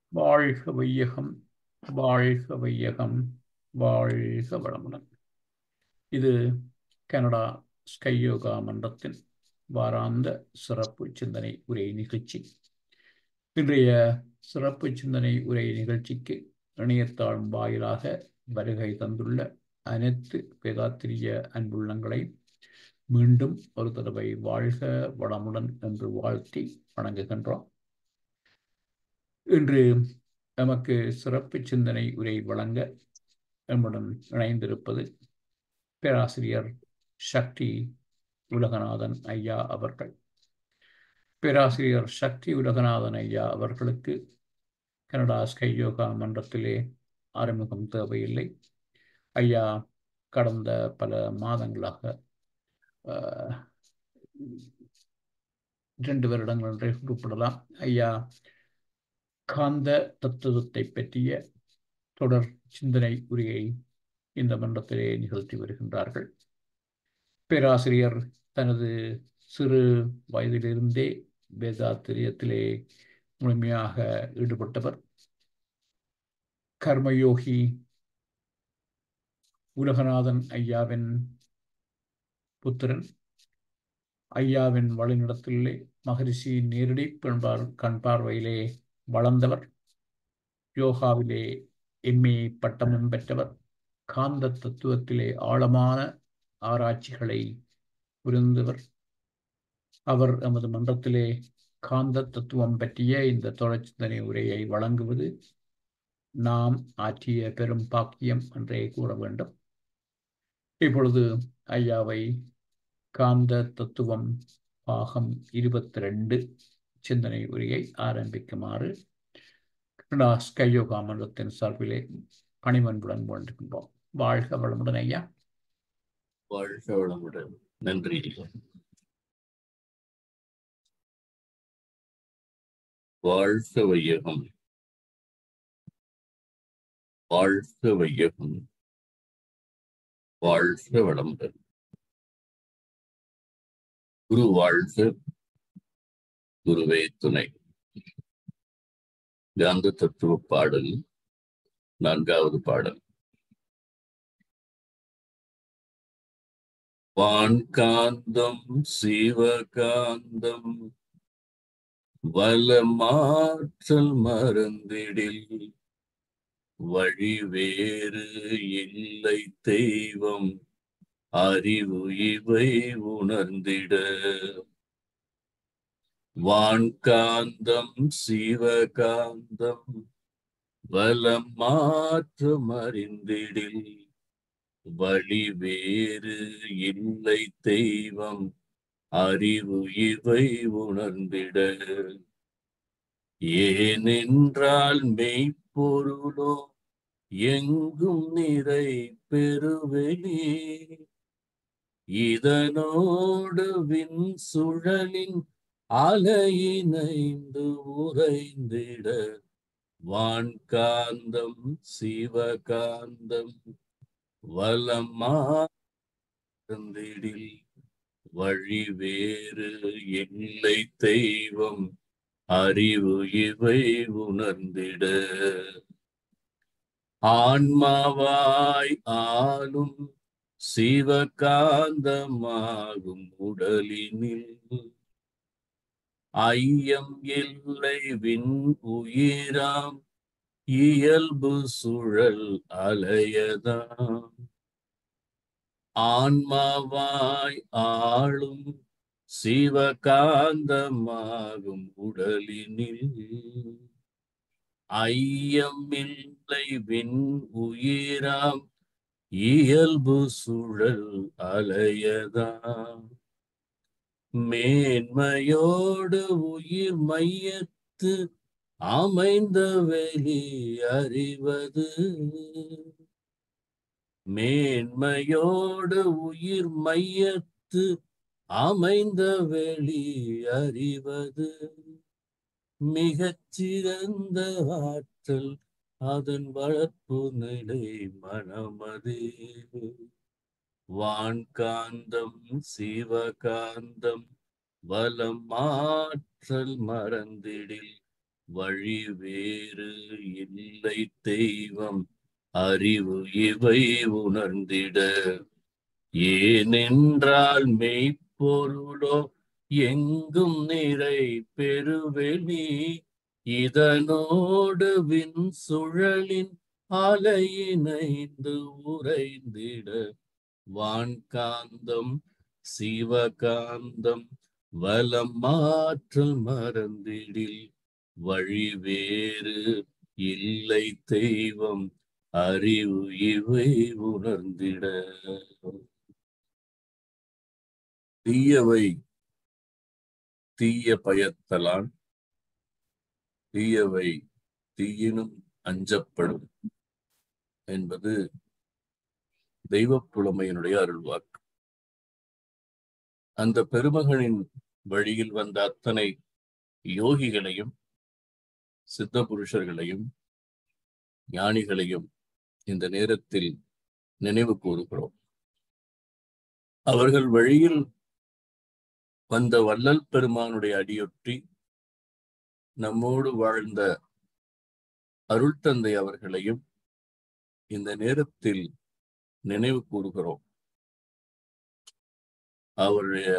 வாழ்க வையகம் வாழ்க வையகம் வாழ்க வளமுடன் இது கனடா ஸ்கை யோகா மன்றத்தின் வாராந்த சிறப்பு சிந்தனை உரை நிகழ்ச்சி இன்றைய சிறப்பு சிந்தனை உரை நிகழ்ச்சிக்கு இணையத்தாள் வாயிலாக வருகை தந்துள்ள அனைத்து வேதாத்திரிய அன்புள்ளங்களை மீண்டும் ஒரு தடவை வாழ்க வளமுடன் என்று வாழ்த்தி வணங்குகின்றோம் இன்று நமக்கு சிறப்பு சிந்தனை உரை வழங்க நம்முடன் இணைந்திருப்பது பேராசிரியர் சக்தி உலகநாதன் ஐயா அவர்கள் பேராசிரியர் சக்தி உலகநாதன் ஐயா அவர்களுக்கு கனடா ஸ்கை யோகா மன்றத்திலே அறிமுகம் தேவையில்லை ஐயா கடந்த பல மாதங்களாக இரண்டு வருடங்கள் என்றே குறிப்பிடலாம் ஐயா காந்த தத்துவத்தை பற்றிய தொடர் சிந்தனை உரையை இந்த மன்றத்திலே நிகழ்த்தி வருகின்றார்கள் பேராசிரியர் தனது சிறு வயதிலிருந்தே வேதாத்திரியத்திலே முழுமையாக ஈடுபட்டவர் கர்மயோகி உலகநாதன் ஐயாவின் புத்திரன் ஐயாவின் வழிநடத்திலே மகரிஷி நேரடி பெண்பார் கண் பார்வையிலே வளர்ந்தவர் யோகாவிலே எம்ஏ பட்டமும் பெற்றவர் காந்த தத்துவத்திலே ஆழமான ஆராய்ச்சிகளை புரிந்தவர் அவர் எமது மன்றத்திலே காந்த தத்துவம் பற்றிய இந்த தொடர்ச்சிந்தனை உரையை வழங்குவது நாம் ஆற்றிய பெரும் பாக்கியம் என்றே கூற வேண்டும் இப்பொழுது ஐயாவை காந்த தத்துவம் பாகம் இருபத்தி ரெண்டு சிந்தனை உரையை ஆரம்பிக்குமாறு ஸ்கையோகா மன்றத்தின் சார்பிலே பணிவன்புடன் வேண்டுகின்றோம் வாழ்க வளமுடன் ஐயா வாழ்க வளமுடன் நன்றி வாழ்க வையகம் வாழ்க வையகம் வாழ்க வளமுடன் குரு வாழ்க குருவே துணை காந்த தத்துவ பாடல் நான்காவது பாடல் வான்காந்தம் சிவகாந்தம் வலமாற்றல் மறந்திடில் வழி வேறு இல்லை தெய்வம் அறிவு இவை உணர்ந்திட வான்காந்தம் சிவகாந்தம் வலம் மாற்றம் அறிந்திடில் வழி வேறு இல்லை தெய்வம் அறிவு இவை உணர்ந்திட ஏனென்றால் மெய்ப்பொருளோ எங்கும் நிறை பெருவெளி இதனோடு வின் சுழலின் அலையினைந்து உறைந்திட வான்காந்தம் சிவகாந்தம் வலமாந்திடில் வழி வேறு இல்லை தெய்வம் அறிவு இவை உணர்ந்திட ஆன்மாவாய் ஆளும் சிவகாந்தமாகும் உடலினில் ஐயம் இல்லை விண் உயிராம் இயல்பு சுழல் அலையதாம் ஆன்மாவாய் ஆளும் சிவகாந்தமாகும் உடலினில் ஐயமில்லை விண் உயிராம் இயல்பு சுழல் அலையதாம் மேன்மையோடு உயிர் மையத்து அமைந்த வெளி அறிவது மேன்மையோடு உயிர் மையத்து அமைந்த வெளி அறிவது மிகச் சிறந்த ஆற்றல் அதன் வளர்ப்பு நிலை மனமதே வான்காந்தம் சிவகாந்தம் வலம் மாற்றல் மறந்திடில் வழி வேறு இல்லை தெய்வம் அறிவு இவை உணர்ந்திட ஏனென்றால் மெய்ப்பொருளோ எங்கும் நிறை பெருவெளி இதனோடு வின் சுழலின் அலையினைந்து உறைந்திட வான்காந்தம் சிவகாந்தம் வலம் மாற்றல் மறந்திடில் வழி வேறு இல்லை தெய்வம் அறிவு இவை உணர்ந்திட தீயவை தீய பயத்தலான் தீயவை தீயினும் அஞ்சப்படும் என்பது தெய்வப் புலமையினுடைய அருள்வாக்கு அந்த பெருமகனின் வழியில் வந்த அத்தனை யோகிகளையும் சித்த புருஷர்களையும் ஞானிகளையும் இந்த நேரத்தில் நினைவு கூறுகிறோம் அவர்கள் வழியில் வந்த வள்ளல் பெருமானுடைய அடியொற்றி நம்மோடு வாழ்ந்த அருள் தந்தை அவர்களையும் இந்த நேரத்தில் நினைவு கூறுகிறோம் அவருடைய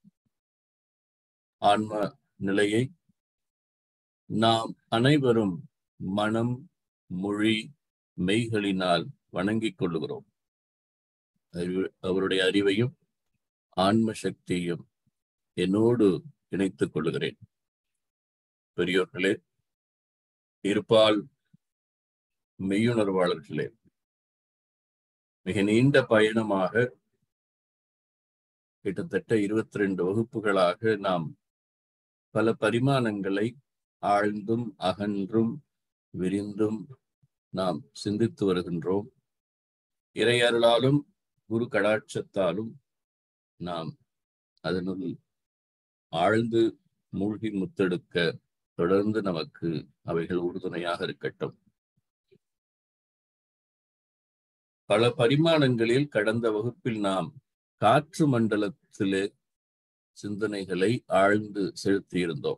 ஆன்ம நிலையை நாம் அனைவரும் மனம் மொழி மெய்களினால் வணங்கிக் கொள்ளுகிறோம் அறிவு- அவருடைய அறிவையும் ஆன்ம சக்தியையும் என்னோடு இணைத்துக் கொள்ளுகிறேன் பெரியோர்களே இருப்பால் மெய்யுணர்வாளர்களே மிக நீண்ட பயணமாக கிட்டத்தட்ட இருபத்தி ரெண்டு வகுப்புகளாக நாம் பல பரிமாணங்களை ஆழ்ந்தும் அகன்றும் விரிந்தும் நாம் சிந்தித்து வருகின்றோம் இறையருளாலும் குரு கடாட்சத்தாலும் நாம் அதனுள் ஆழ்ந்து மூழ்கி முத்தெடுக்க தொடர்ந்து நமக்கு அவைகள் உறுதுணையாக இருக்கட்டும் பல பரிமாணங்களில் கடந்த வகுப்பில் நாம் காற்று மண்டலத்திலே சிந்தனைகளை ஆழ்ந்து செலுத்தியிருந்தோம்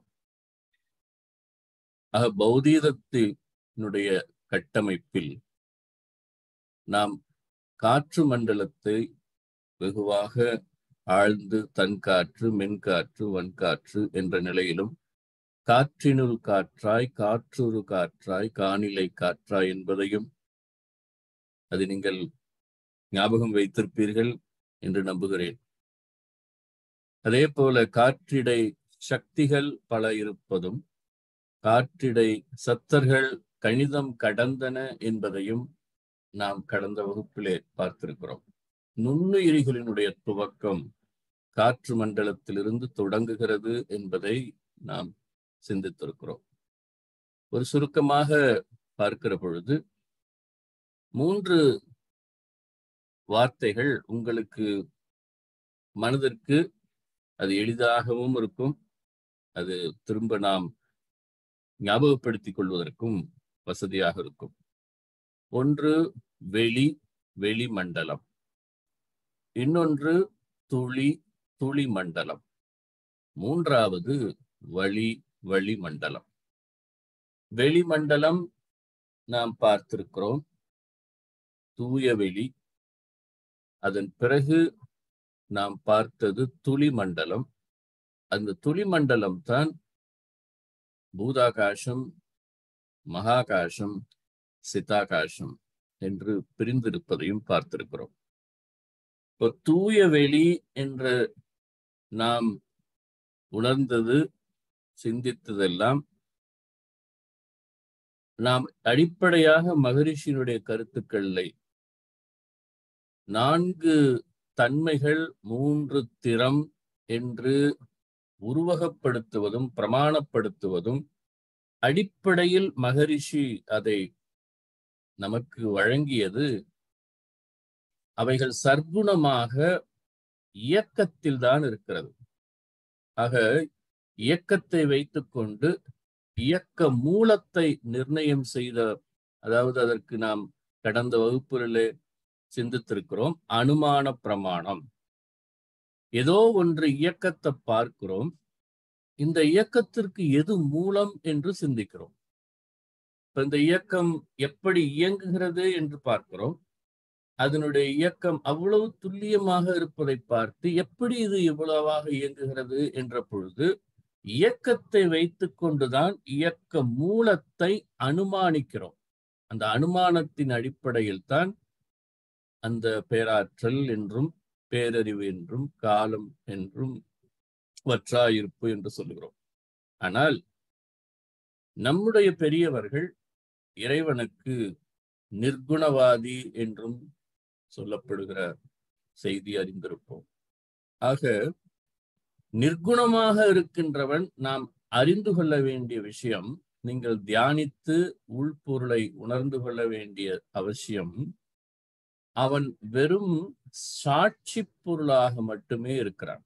ஆக பௌதீகத்தினுடைய கட்டமைப்பில் நாம் காற்று மண்டலத்தை வெகுவாக ஆழ்ந்து தன்காற்று மென்காற்று வன்காற்று என்ற நிலையிலும் காற்றினுள் காற்றாய் காற்றுரு காற்றாய் காணிலை காற்றாய் என்பதையும் அது நீங்கள் ஞாபகம் வைத்திருப்பீர்கள் என்று நம்புகிறேன் அதே போல காற்றிடை சக்திகள் பல இருப்பதும் காற்றிடை சத்தர்கள் கணிதம் கடந்தன என்பதையும் நாம் கடந்த வகுப்பிலே பார்த்திருக்கிறோம் நுண்ணுயிரிகளினுடைய துவக்கம் காற்று மண்டலத்திலிருந்து தொடங்குகிறது என்பதை நாம் சிந்தித்திருக்கிறோம் ஒரு சுருக்கமாக பார்க்கிற பொழுது மூன்று வார்த்தைகள் உங்களுக்கு மனதிற்கு அது எளிதாகவும் இருக்கும் அது திரும்ப நாம் ஞாபகப்படுத்திக் கொள்வதற்கும் வசதியாக இருக்கும் ஒன்று வெளி வெளிமண்டலம் இன்னொன்று துளி துளி மண்டலம் மூன்றாவது வழி வளிமண்டலம் வெளிமண்டலம் நாம் பார்த்திருக்கிறோம் தூய வெளி அதன் பிறகு நாம் பார்த்தது துளி மண்டலம் அந்த துளி மண்டலம் தான் பூதாகாசம் மகாகாசம் சித்தாகாசம் என்று பிரிந்திருப்பதையும் பார்த்திருக்கிறோம் இப்போ தூய வெளி என்று நாம் உணர்ந்தது சிந்தித்ததெல்லாம் நாம் அடிப்படையாக மகரிஷியினுடைய கருத்துக்களை நான்கு தன்மைகள் மூன்று திறம் என்று உருவகப்படுத்துவதும் பிரமாணப்படுத்துவதும் அடிப்படையில் மகரிஷி அதை நமக்கு வழங்கியது அவைகள் சர்க்குணமாக இயக்கத்தில் தான் இருக்கிறது ஆக இயக்கத்தை வைத்துக்கொண்டு இயக்க மூலத்தை நிர்ணயம் செய்த அதாவது அதற்கு நாம் கடந்த வகுப்புகளிலே சிந்தித்திருக்கிறோம் அனுமான பிரமாணம் ஏதோ ஒன்று இயக்கத்தை பார்க்கிறோம் இந்த இயக்கத்திற்கு எது மூலம் என்று சிந்திக்கிறோம் இப்ப இந்த இயக்கம் எப்படி இயங்குகிறது என்று பார்க்கிறோம் அதனுடைய இயக்கம் அவ்வளவு துல்லியமாக இருப்பதை பார்த்து எப்படி இது இவ்வளவாக இயங்குகிறது என்ற பொழுது இயக்கத்தை வைத்துக் கொண்டுதான் இயக்க மூலத்தை அனுமானிக்கிறோம் அந்த அனுமானத்தின் அடிப்படையில் தான் அந்த பேராற்றல் என்றும் பேரறிவு என்றும் காலம் என்றும் வற்றாயிருப்பு என்று சொல்லுகிறோம் ஆனால் நம்முடைய பெரியவர்கள் இறைவனுக்கு நிர்குணவாதி என்றும் சொல்லப்படுகிற செய்தி அறிந்திருப்போம் ஆக நிர்குணமாக இருக்கின்றவன் நாம் அறிந்து கொள்ள வேண்டிய விஷயம் நீங்கள் தியானித்து உள்பொருளை உணர்ந்து கொள்ள வேண்டிய அவசியம் அவன் வெறும் சாட்சி பொருளாக மட்டுமே இருக்கிறான்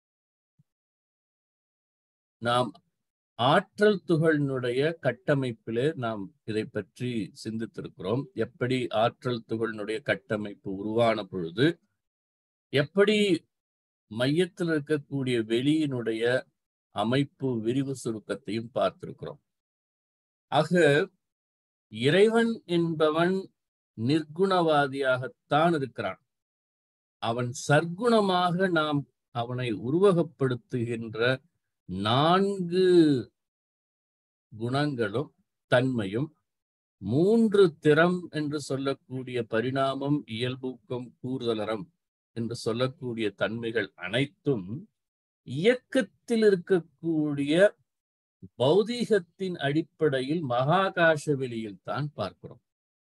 நாம் ஆற்றல் துகளினுடைய கட்டமைப்பிலே நாம் இதை பற்றி சிந்தித்திருக்கிறோம் எப்படி ஆற்றல் துகளினுடைய கட்டமைப்பு உருவான பொழுது எப்படி மையத்தில் இருக்கக்கூடிய வெளியினுடைய அமைப்பு விரிவு சுருக்கத்தையும் பார்த்திருக்கிறோம் ஆக இறைவன் என்பவன் நிர்குணவாதியாகத்தான் இருக்கிறான் அவன் சர்க்குணமாக நாம் அவனை உருவகப்படுத்துகின்ற நான்கு குணங்களும் தன்மையும் மூன்று திறம் என்று சொல்லக்கூடிய பரிணாமம் இயல்பூக்கம் கூறுதலறம் என்று சொல்லக்கூடிய தன்மைகள் அனைத்தும் இயக்கத்தில் இருக்கக்கூடிய பௌதீகத்தின் அடிப்படையில் மகாகாச வெளியில் தான் பார்க்கிறோம்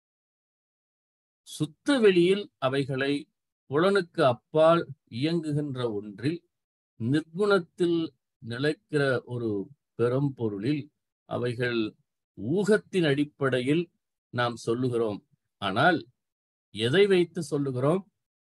சுத்த வெளியில் அவைகளை புலனுக்கு அப்பால் இயங்குகின்ற ஒன்றில் நிர்குணத்தில் நிலைக்கிற ஒரு பெரும் பொருளில் அவைகள் ஊகத்தின் அடிப்படையில் நாம் சொல்லுகிறோம் ஆனால் எதை வைத்து சொல்லுகிறோம்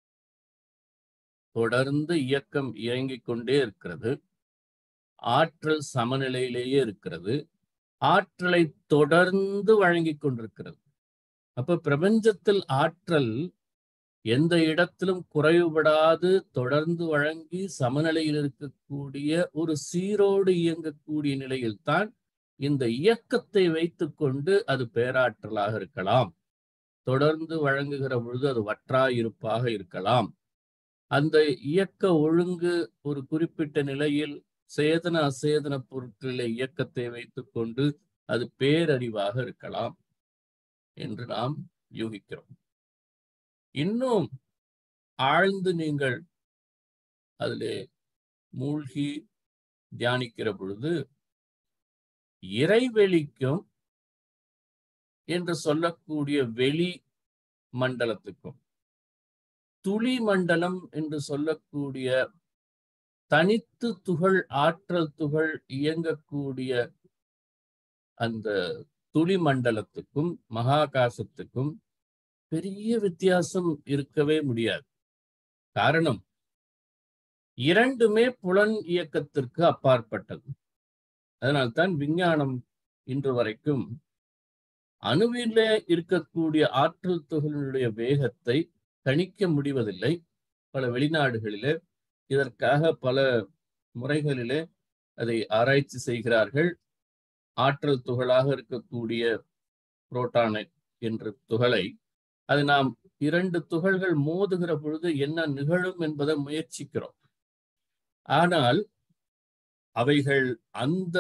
தொடர்ந்து இயக்கம் இயங்கிக் கொண்டே இருக்கிறது ஆற்றல் சமநிலையிலேயே இருக்கிறது ஆற்றலை தொடர்ந்து வழங்கிக் கொண்டிருக்கிறது அப்ப பிரபஞ்சத்தில் ஆற்றல் எந்த இடத்திலும் குறைவுபடாது தொடர்ந்து வழங்கி சமநிலையில் இருக்கக்கூடிய ஒரு சீரோடு இயங்கக்கூடிய நிலையில்தான் இந்த இயக்கத்தை வைத்துக்கொண்டு அது பேராற்றலாக இருக்கலாம் தொடர்ந்து வழங்குகிற பொழுது அது வற்றாயிருப்பாக இருக்கலாம் அந்த இயக்க ஒழுங்கு ஒரு குறிப்பிட்ட நிலையில் சேதன அசேதன பொருட்களிலே இயக்கத்தை வைத்துக்கொண்டு அது பேரறிவாக இருக்கலாம் என்று நாம் யூகிக்கிறோம் இன்னும் ஆழ்ந்து நீங்கள் அதிலே மூழ்கி தியானிக்கிற பொழுது இறைவெளிக்கும் என்று சொல்லக்கூடிய வெளி மண்டலத்துக்கும் துளி மண்டலம் என்று சொல்லக்கூடிய தனித்து துகள் ஆற்றல் துகள் இயங்கக்கூடிய அந்த துளி மண்டலத்துக்கும் மகாகாசத்துக்கும் பெரிய வித்தியாசம் இருக்கவே முடியாது காரணம் இரண்டுமே புலன் இயக்கத்திற்கு அப்பாற்பட்டது அதனால்தான் விஞ்ஞானம் இன்று வரைக்கும் அணுவிலே இருக்கக்கூடிய ஆற்றல் துகளினுடைய வேகத்தை கணிக்க முடிவதில்லை பல வெளிநாடுகளிலே இதற்காக பல முறைகளிலே அதை ஆராய்ச்சி செய்கிறார்கள் ஆற்றல் துகளாக இருக்கக்கூடிய புரோட்டானை என்ற துகளை அது நாம் இரண்டு துகள்கள் மோதுகிற பொழுது என்ன நிகழும் என்பதை முயற்சிக்கிறோம் ஆனால் அவைகள் அந்த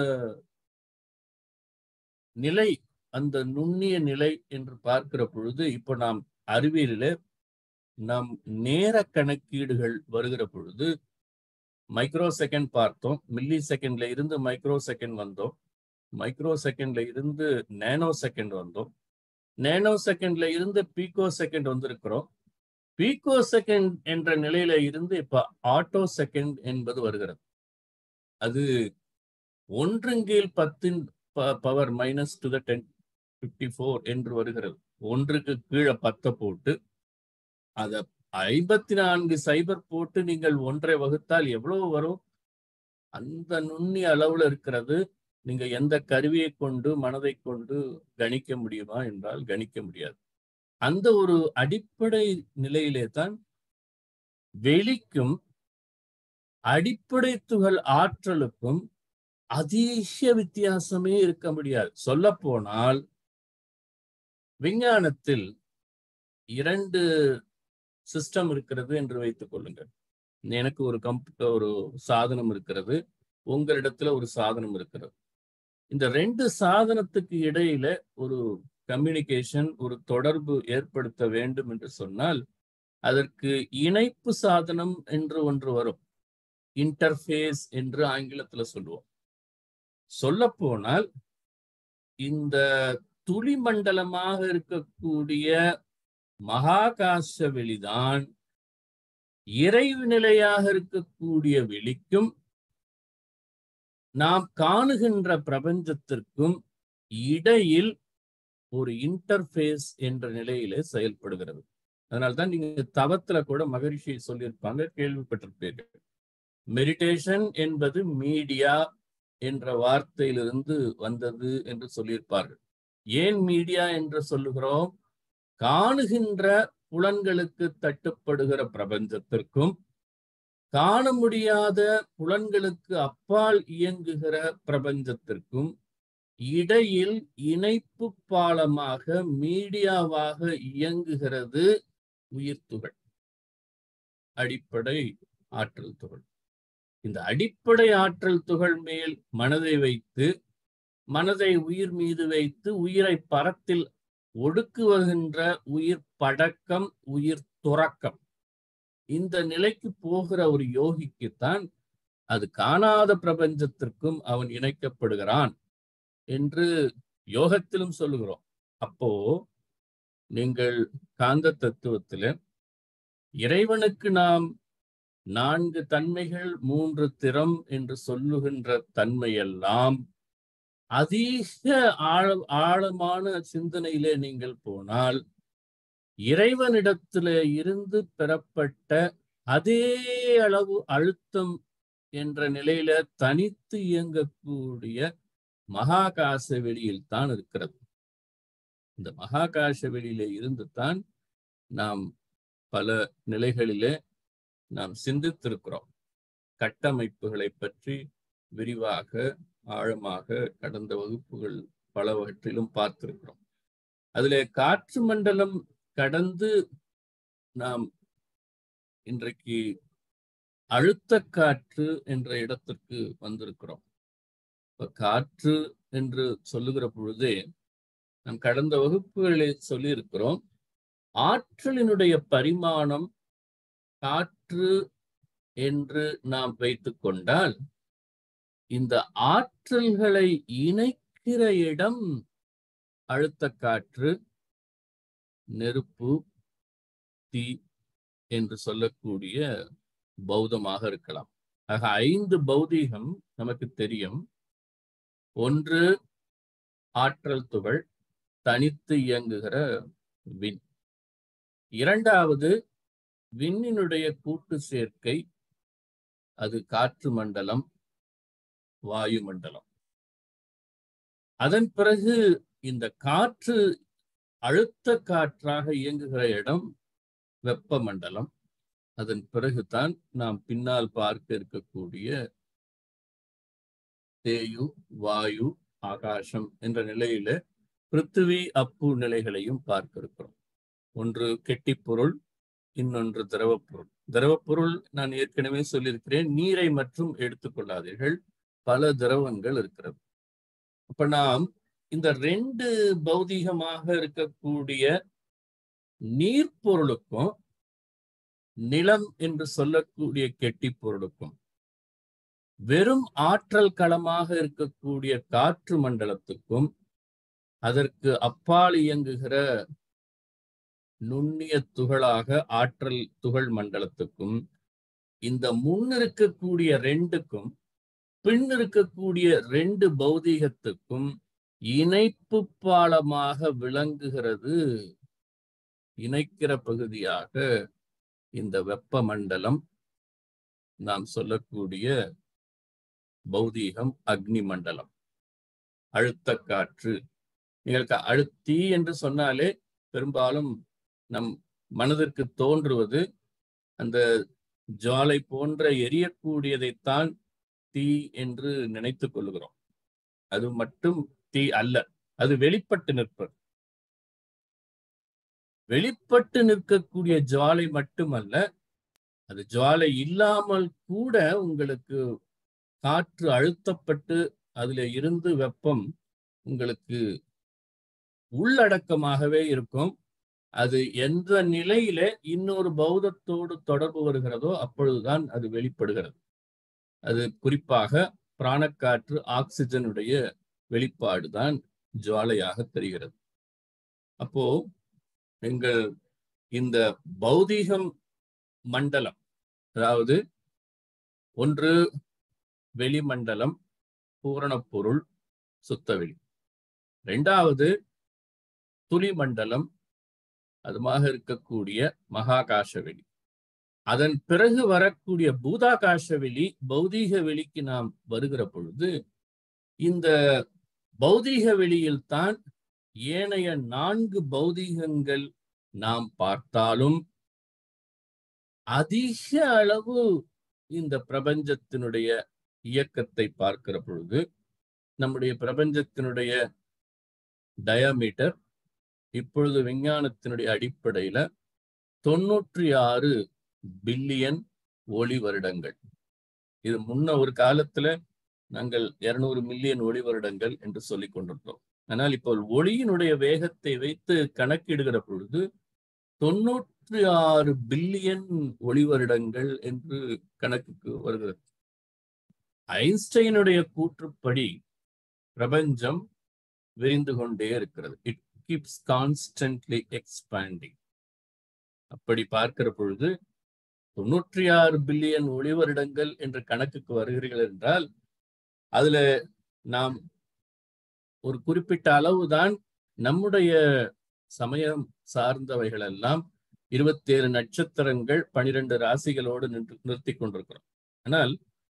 நிலை அந்த நுண்ணிய நிலை என்று பார்க்கிற பொழுது இப்போ நாம் அறிவியலிலே நாம் நேர கணக்கீடுகள் வருகிற பொழுது மைக்ரோ செகண்ட் பார்த்தோம் மில்லி செகண்ட்ல இருந்து மைக்ரோ செகண்ட் வந்தோம் மைக்ரோ செகண்ட்ல இருந்து நேனோ செகண்ட் வந்தோம் நேனோ செகண்ட்ல இருந்து பீகோ செகண்ட் வந்திருக்கிறோம் பீகோ செகண்ட் என்ற நிலையில இருந்து இப்ப ஆட்டோ செகண்ட் என்பது வருகிறது அது ஒன்றுங்கீழ் பத்தின் power minus to the ten fifty four என்று வருகிறது ஒன்றுக்கு கீழே பத்தை போட்டு அத ஐம்பத்தி நான்கு சைபர் போட்டு நீங்கள் ஒன்றை வகுத்தால் எவ்வளவு வரும் அந்த நுண்ணி அளவுல இருக்கிறது நீங்க எந்த கருவியை கொண்டு மனதை கொண்டு கணிக்க முடியுமா என்றால் கணிக்க முடியாது அந்த ஒரு அடிப்படை நிலையிலே தான் வெளிக்கும் அடிப்படை துகள் ஆற்றலுக்கும் அதிக வித்தியாசமே இருக்க முடியாது சொல்ல போனால் விஞ்ஞானத்தில் இரண்டு சிஸ்டம் இருக்கிறது என்று வைத்துக் கொள்ளுங்கள் எனக்கு ஒரு கம்ப்யூட்டர் ஒரு சாதனம் இருக்கிறது உங்களிடத்துல ஒரு சாதனம் இருக்கிறது இந்த ரெண்டு சாதனத்துக்கு இடையில ஒரு கம்யூனிகேஷன் ஒரு தொடர்பு ஏற்படுத்த வேண்டும் என்று சொன்னால் அதற்கு இணைப்பு சாதனம் என்று ஒன்று வரும் இன்டர்ஃபேஸ் என்று ஆங்கிலத்துல சொல்லுவோம் சொல்ல போனால் இந்த துளி மண்டலமாக இருக்கக்கூடிய மகாகாச வெளிதான் இறைவு நிலையாக இருக்கக்கூடிய வெளிக்கும் நாம் காணுகின்ற பிரபஞ்சத்திற்கும் இடையில் ஒரு இன்டர்ஃபேஸ் என்ற நிலையிலே செயல்படுகிறது அதனால்தான் நீங்க தவத்துல கூட மகரிஷி சொல்லியிருப்பாங்க கேள்விப்பட்டிருப்பீர்கள் மெடிடேஷன் என்பது மீடியா என்ற வார்த்தையிலிருந்து வந்தது என்று சொல்லியிருப்பார்கள் ஏன் மீடியா என்று சொல்லுகிறோம் காணுகின்ற புலன்களுக்கு தட்டுப்படுகிற பிரபஞ்சத்திற்கும் காண முடியாத புலன்களுக்கு அப்பால் இயங்குகிற பிரபஞ்சத்திற்கும் இடையில் இணைப்பு பாலமாக மீடியாவாக இயங்குகிறது உயிர்த்துகள் அடிப்படை ஆற்றல் துகள் இந்த அடிப்படை ஆற்றல் துகள் மேல் மனதை வைத்து மனதை உயிர் மீது வைத்து உயிரை பரத்தில் ஒடுக்குவகின்ற உயிர் படக்கம் உயிர் துறக்கம் இந்த நிலைக்கு போகிற ஒரு யோகிக்குத்தான் அது காணாத பிரபஞ்சத்திற்கும் அவன் இணைக்கப்படுகிறான் என்று யோகத்திலும் சொல்லுகிறோம் அப்போ நீங்கள் காந்த தத்துவத்தில இறைவனுக்கு நாம் நான்கு தன்மைகள் மூன்று திறம் என்று சொல்லுகின்ற தன்மையெல்லாம் அதிக ஆழ ஆழமான சிந்தனையிலே நீங்கள் போனால் இறைவனிடத்தில இருந்து பெறப்பட்ட அதே அளவு அழுத்தம் என்ற நிலையில தனித்து இயங்கக்கூடிய மகாகாச வெளியில் தான் இருக்கிறது இந்த மகாகாச வெளியில இருந்து தான் நாம் பல நிலைகளிலே நாம் சிந்தித்திருக்கிறோம் கட்டமைப்புகளை பற்றி விரிவாக ஆழமாக கடந்த வகுப்புகள் பலவற்றிலும் பார்த்திருக்கிறோம் அதுல காற்று மண்டலம் கடந்து நாம் இன்றைக்கு அழுத்த காற்று என்ற இடத்திற்கு வந்திருக்கிறோம் இப்ப காற்று என்று சொல்லுகிற பொழுதே நாம் கடந்த வகுப்புகளில் சொல்லியிருக்கிறோம் ஆற்றலினுடைய பரிமாணம் காற்று என்று நாம் வைத்துக் கொண்டால் இந்த ஆற்றல்களை இணைக்கிற இடம் அழுத்த காற்று நெருப்பு தீ என்று சொல்லக்கூடிய பௌதமாக இருக்கலாம் ஆக ஐந்து பௌதீகம் நமக்கு தெரியும் ஒன்று ஆற்றல் துகள் தனித்து இயங்குகிற விண் இரண்டாவது விண்ணினுடைய கூட்டு சேர்க்கை அது காற்று மண்டலம் வாயு மண்டலம் அதன் பிறகு இந்த காற்று அழுத்த காற்றாக இயங்குகிற இடம் வெப்ப மண்டலம் அதன் பிறகுதான் நாம் பின்னால் பார்க்க இருக்கக்கூடிய தேயு வாயு ஆகாசம் என்ற நிலையில பிருத்திவி அப்பு நிலைகளையும் பார்க்க இருக்கிறோம் ஒன்று கெட்டி பொருள் இன்னொன்று திரவப்பொருள் திரவப்பொருள் நான் ஏற்கனவே சொல்லியிருக்கிறேன் நீரை மற்றும் எடுத்துக்கொள்ளாதீர்கள் பல திரவங்கள் இருக்கிறது அப்ப நாம் இந்த ரெண்டு பௌதீகமாக இருக்கக்கூடிய நீர்ப்பொருளுக்கும் நிலம் என்று சொல்லக்கூடிய கெட்டி பொருளுக்கும் வெறும் ஆற்றல் களமாக இருக்கக்கூடிய காற்று மண்டலத்துக்கும் அதற்கு அப்பால் இயங்குகிற நுண்ணிய துகளாக ஆற்றல் துகள் மண்டலத்துக்கும் இந்த முன் இருக்கக்கூடிய ரெண்டுக்கும் பின் இருக்கக்கூடிய ரெண்டு பௌதீகத்துக்கும் இணைப்பு பாலமாக விளங்குகிறது இணைக்கிற பகுதியாக இந்த வெப்ப மண்டலம் நாம் சொல்லக்கூடிய பௌதீகம் அக்னி மண்டலம் அழுத்த காற்று நீங்கள் அழுத்தி என்று சொன்னாலே பெரும்பாலும் நம் மனதிற்கு தோன்றுவது அந்த ஜுவாலை போன்ற எரியக்கூடியதைத்தான் தீ என்று நினைத்துக் கொள்கிறோம் அது மட்டும் தீ அல்ல அது வெளிப்பட்டு நிற்பது வெளிப்பட்டு நிற்கக்கூடிய ஜுவாலை மட்டுமல்ல அது ஜுவாலை இல்லாமல் கூட உங்களுக்கு காற்று அழுத்தப்பட்டு அதுல இருந்து வெப்பம் உங்களுக்கு உள்ளடக்கமாகவே இருக்கும் அது எந்த நிலையில இன்னொரு பௌதத்தோடு தொடர்பு வருகிறதோ அப்பொழுதுதான் அது வெளிப்படுகிறது அது குறிப்பாக பிராணக்காற்று ஆக்சிஜனுடைய வெளிப்பாடுதான் ஜுவாலையாக தெரிகிறது அப்போ நீங்கள் இந்த பௌதீகம் மண்டலம் அதாவது ஒன்று வெளிமண்டலம் பூரணப்பொருள் சுத்தவெளி இரண்டாவது துளிமண்டலம் அதுமாக இருக்கக்கூடிய மகாகாச வெளி அதன் பிறகு வரக்கூடிய பூதாகாச வெளி பௌதீக வெளிக்கு நாம் வருகிற பொழுது இந்த பௌதீக வெளியில் தான் ஏனைய நான்கு பௌதீகங்கள் நாம் பார்த்தாலும் அதிக அளவு இந்த பிரபஞ்சத்தினுடைய இயக்கத்தை பார்க்கிற பொழுது நம்முடைய பிரபஞ்சத்தினுடைய டயாமீட்டர் இப்பொழுது விஞ்ஞானத்தினுடைய அடிப்படையில தொண்ணூற்றி ஆறு பில்லியன் ஒளி வருடங்கள் இது முன்ன ஒரு காலத்துல நாங்கள் இருநூறு மில்லியன் ஒளி வருடங்கள் என்று சொல்லிக் கொண்டிருந்தோம் ஆனால் இப்போ ஒளியினுடைய வேகத்தை வைத்து கணக்கிடுகிற பொழுது தொண்ணூற்றி ஆறு பில்லியன் ஒளி வருடங்கள் என்று கணக்குக்கு வருகிறது ஐன்ஸ்டைனுடைய கூற்றுப்படி பிரபஞ்சம் விரிந்து கொண்டே இருக்கிறது இட் கீப்ஸ் கான்ஸ்டன்ட்லி எக்ஸ்பாண்டிங் அப்படி பார்க்கிற பொழுது தொண்ணூற்றி ஆறு பில்லியன் ஒளி வருடங்கள் என்ற கணக்குக்கு வருகிறீர்கள் என்றால் அதுல நாம் ஒரு குறிப்பிட்ட அளவுதான் நம்முடைய சமயம் சார்ந்தவைகள் எல்லாம் இருபத்தேழு நட்சத்திரங்கள் பனிரெண்டு ராசிகளோடு நின்று நிறுத்தி கொண்டிருக்கிறோம் ஆனால்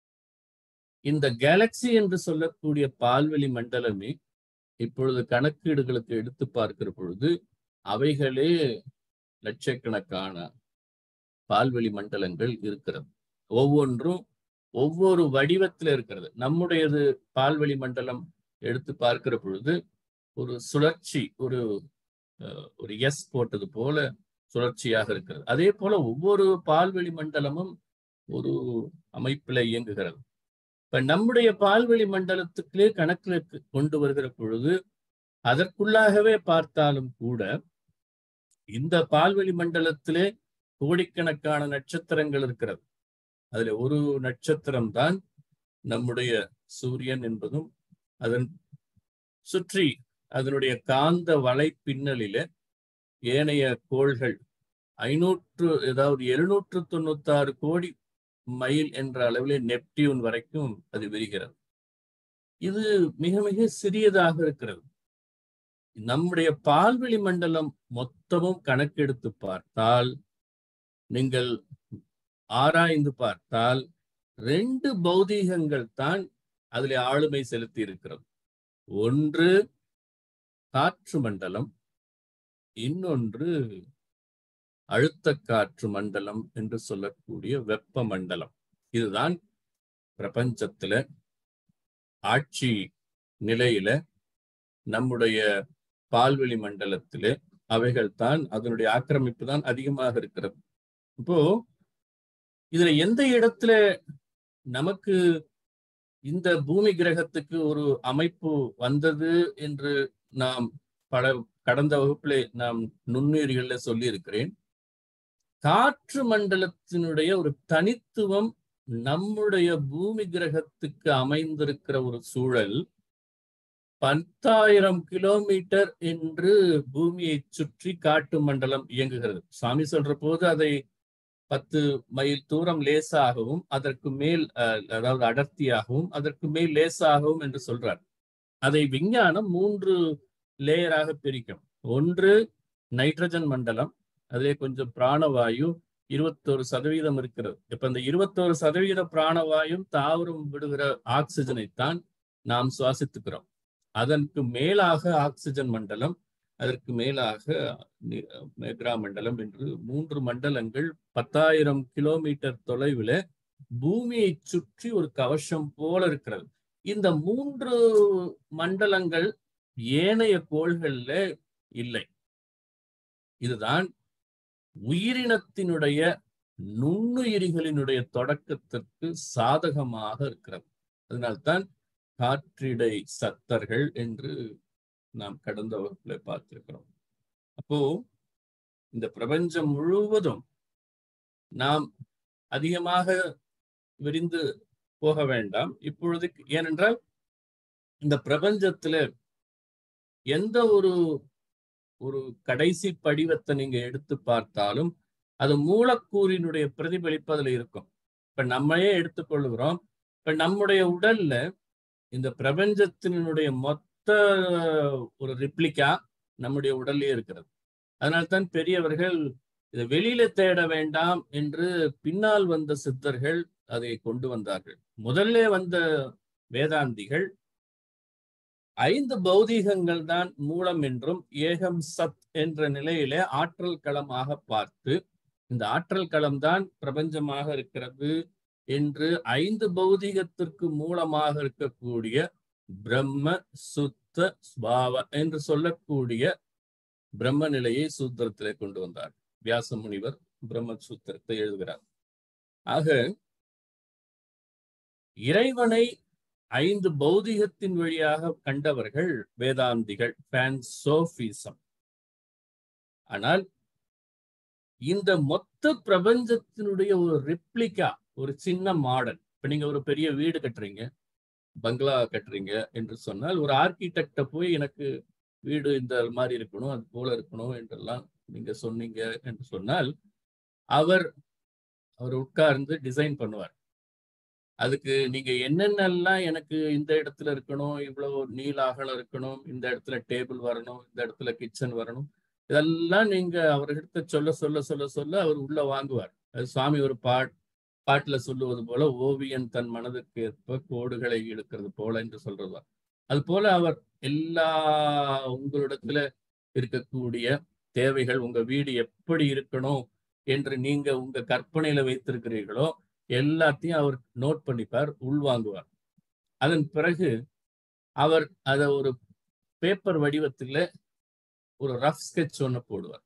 இந்த கேலக்சி என்று சொல்லக்கூடிய பால்வெளி மண்டலமே இப்பொழுது கணக்கீடுகளுக்கு எடுத்து பார்க்கிற பொழுது அவைகளே லட்சக்கணக்கான பால்வெளி மண்டலங்கள் இருக்கிறது ஒவ்வொன்றும் ஒவ்வொரு வடிவத்துல இருக்கிறது நம்முடையது பால்வெளி மண்டலம் எடுத்து பார்க்கிற பொழுது ஒரு சுழற்சி ஒரு ஒரு எஸ் போட்டது போல சுழற்சியாக இருக்கிறது அதே போல ஒவ்வொரு பால்வெளி மண்டலமும் ஒரு அமைப்பில இயங்குகிறது இப்ப நம்முடைய பால்வெளி மண்டலத்துக்குள்ளே கணக்குல கொண்டு வருகிற பொழுது அதற்குள்ளாகவே பார்த்தாலும் கூட இந்த பால்வெளி மண்டலத்திலே கோடிக்கணக்கான நட்சத்திரங்கள் இருக்கிறது அதுல ஒரு நட்சத்திரம் தான் நம்முடைய சூரியன் என்பதும் அதன் சுற்றி அதனுடைய காந்த வலை பின்னலில ஏனைய கோள்கள் ஐநூற்று ஏதாவது எழுநூற்று தொண்ணூத்தி ஆறு கோடி மைல் என்ற அளவிலே நெப்டியூன் வரைக்கும் அது விரிகிறது இது மிக மிக சிறியதாக இருக்கிறது நம்முடைய பால்வெளி மண்டலம் மொத்தமும் கணக்கெடுத்து பார்த்தால் நீங்கள் ஆராய்ந்து பார்த்தால் ரெண்டு பௌதீகங்கள் தான் அதில் ஆளுமை செலுத்தி இருக்கிறது ஒன்று காற்று மண்டலம் இன்னொன்று அழுத்த காற்று மண்டலம் என்று சொல்லக்கூடிய வெப்ப மண்டலம் இதுதான் பிரபஞ்சத்துல ஆட்சி நிலையில நம்முடைய பால்வெளி மண்டலத்திலே அவைகள் தான் அதனுடைய ஆக்கிரமிப்பு தான் அதிகமாக இருக்கிறது இப்போ இதுல எந்த இடத்துல நமக்கு இந்த பூமி கிரகத்துக்கு ஒரு அமைப்பு வந்தது என்று நாம் பல கடந்த வகுப்பிலே நாம் நுண்ணுயிர்கள்ல சொல்லி இருக்கிறேன் காற்று மண்டலத்தினுடைய ஒரு தனித்துவம் நம்முடைய பூமி கிரகத்துக்கு அமைந்திருக்கிற ஒரு சூழல் பத்தாயிரம் கிலோமீட்டர் என்று பூமியை சுற்றி காட்டு மண்டலம் இயங்குகிறது சாமி சொல்ற போது அதை பத்து மைல் தூரம் லேசாகவும் அதற்கு மேல் அதாவது அடர்த்தியாகவும் அதற்கு மேல் லேசாகவும் என்று சொல்றார் அதை விஞ்ஞானம் மூன்று லேயராக பிரிக்கும் ஒன்று நைட்ரஜன் மண்டலம் அதிலே கொஞ்சம் பிராணவாயு இருபத்தோரு சதவீதம் இருக்கிறது இப்ப இந்த இருபத்தோரு சதவீத பிராணவாயும் தாவரம் விடுகிற ஆக்சிஜனை தான் நாம் சுவாசித்துக்கிறோம் அதற்கு மேலாக ஆக்சிஜன் மண்டலம் அதற்கு மேலாக மேக்ரா மண்டலம் என்று மூன்று மண்டலங்கள் பத்தாயிரம் கிலோமீட்டர் தொலைவுல பூமியை சுற்றி ஒரு கவசம் போல இருக்கிறது இந்த மூன்று மண்டலங்கள் ஏனைய கோள்கள்ல இல்லை இதுதான் உயிரினத்தினுடைய நுண்ணுயிரிகளினுடைய தொடக்கத்திற்கு சாதகமாக இருக்கிறது அதனால்தான் காற்றிடை சத்தர்கள் என்று நாம் கடந்த வகுப்புல பார்த்திருக்கிறோம் அப்போ இந்த பிரபஞ்சம் முழுவதும் நாம் அதிகமாக விரிந்து போக வேண்டாம் இப்பொழுது ஏனென்றால் இந்த பிரபஞ்சத்துல எந்த ஒரு ஒரு கடைசி படிவத்தை நீங்க எடுத்து பார்த்தாலும் அது மூலக்கூறினுடைய பிரதிபலிப்பு அதுல இருக்கும் இப்ப நம்மையே எடுத்துக்கொள்கிறோம் இப்ப நம்முடைய உடல்ல இந்த பிரபஞ்சத்தினுடைய மொத்த ஒரு ரிப்ளிகா நம்முடைய உடல்லே இருக்கிறது அதனால்தான் பெரியவர்கள் இதை வெளியில தேட வேண்டாம் என்று பின்னால் வந்த சித்தர்கள் அதை கொண்டு வந்தார்கள் முதல்ல வந்த வேதாந்திகள் ஐந்து பௌதீகங்கள் தான் மூலம் என்றும் ஏகம் சத் என்ற நிலையிலே ஆற்றல் களமாக பார்த்து இந்த ஆற்றல் களம் தான் பிரபஞ்சமாக இருக்கிறது என்று ஐந்து பௌதீகத்திற்கு மூலமாக இருக்கக்கூடிய பிரம்ம சுத்த ஸ்பாவ என்று சொல்லக்கூடிய பிரம்ம நிலையை சூத்திரத்திலே கொண்டு வந்தார் வியாச முனிவர் பிரம்ம சூத்திரத்தை எழுதுகிறார் ஆக இறைவனை ஐந்து பௌதிகத்தின் வழியாக கண்டவர்கள் வேதாந்திகள் பான்சோபிசம் ஆனால் இந்த மொத்த பிரபஞ்சத்தினுடைய ஒரு ரிப்ளிகா ஒரு சின்ன மாடல் இப்ப நீங்க ஒரு பெரிய வீடு கட்டுறீங்க பங்களா கட்டுறீங்க என்று சொன்னால் ஒரு ஆர்கிடெக்ட போய் எனக்கு வீடு இந்த மாதிரி இருக்கணும் அது போல இருக்கணும் என்றெல்லாம் நீங்க சொன்னீங்க என்று சொன்னால் அவர் அவர் உட்கார்ந்து டிசைன் பண்ணுவார் அதுக்கு நீங்க என்னென்னலாம் எனக்கு இந்த இடத்துல இருக்கணும் இவ்வளவு நீள அகலம் இருக்கணும் இந்த இடத்துல டேபிள் வரணும் இந்த இடத்துல கிச்சன் வரணும் இதெல்லாம் நீங்க அவர்கிட்ட சொல்ல சொல்ல சொல்ல சொல்ல அவர் உள்ள வாங்குவார் அது சுவாமி ஒரு பாட் பாட்டுல சொல்லுவது போல ஓவியன் தன் மனதுக்கு ஏற்ப கோடுகளை இழுக்கிறது போல என்று சொல்றதா அது போல அவர் எல்லா உங்களிடத்துல இருக்கக்கூடிய தேவைகள் உங்க வீடு எப்படி இருக்கணும் என்று நீங்க உங்க கற்பனையில வைத்திருக்கிறீர்களோ எல்லாத்தையும் அவர் நோட் பண்ணிப்பார் உள்வாங்குவார் அதன் பிறகு அவர் அதை ஒரு பேப்பர் வடிவத்தில் ஒரு ரஃப் ஸ்கெட்ச் ஒன்று போடுவார்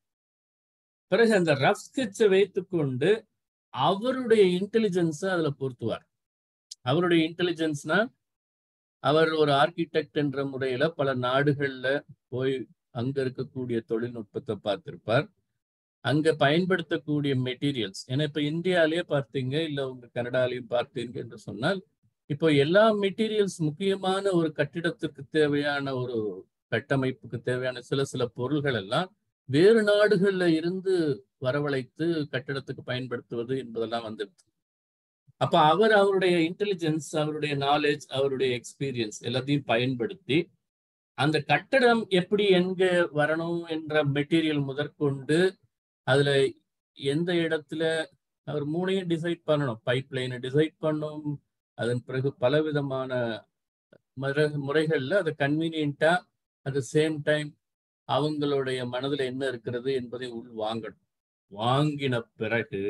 பிறகு அந்த ரஃப் ஸ்கெட்சை வைத்துக்கொண்டு அவருடைய இன்டெலிஜென்ஸை அதுல பொருத்துவார் அவருடைய இன்டெலிஜென்ஸ்னா அவர் ஒரு ஆர்கிடெக்ட் என்ற முறையில பல நாடுகள்ல போய் அங்க இருக்கக்கூடிய தொழில்நுட்பத்தை பார்த்திருப்பார் அங்க பயன்படுத்தக்கூடிய மெட்டீரியல்ஸ் ஏன்னா இப்ப இந்தியாலேயே பார்த்தீங்க இல்ல உங்க கனடாலையும் பார்த்தீங்க என்று சொன்னால் இப்போ எல்லா மெட்டீரியல்ஸ் முக்கியமான ஒரு கட்டிடத்துக்கு தேவையான ஒரு கட்டமைப்புக்கு தேவையான சில சில பொருள்கள் எல்லாம் வேறு நாடுகள்ல இருந்து வரவழைத்து கட்டிடத்துக்கு பயன்படுத்துவது என்பதெல்லாம் வந்துடுது அப்ப அவர் அவருடைய இன்டெலிஜென்ஸ் அவருடைய நாலேஜ் அவருடைய எக்ஸ்பீரியன்ஸ் எல்லாத்தையும் பயன்படுத்தி அந்த கட்டடம் எப்படி எங்க வரணும் என்ற மெட்டீரியல் முதற்கொண்டு அதுல எந்த இடத்துல அவர் மூணையும் டிசைட் பண்ணணும் பைப் லைனை டிசைட் பண்ணும் அதன் பிறகு பலவிதமான முறை முறைகள்ல அதை கன்வீனியண்டா அட் சேம் டைம் அவங்களுடைய மனதுல என்ன இருக்கிறது என்பதை உள் வாங்கணும் வாங்கின பிறகு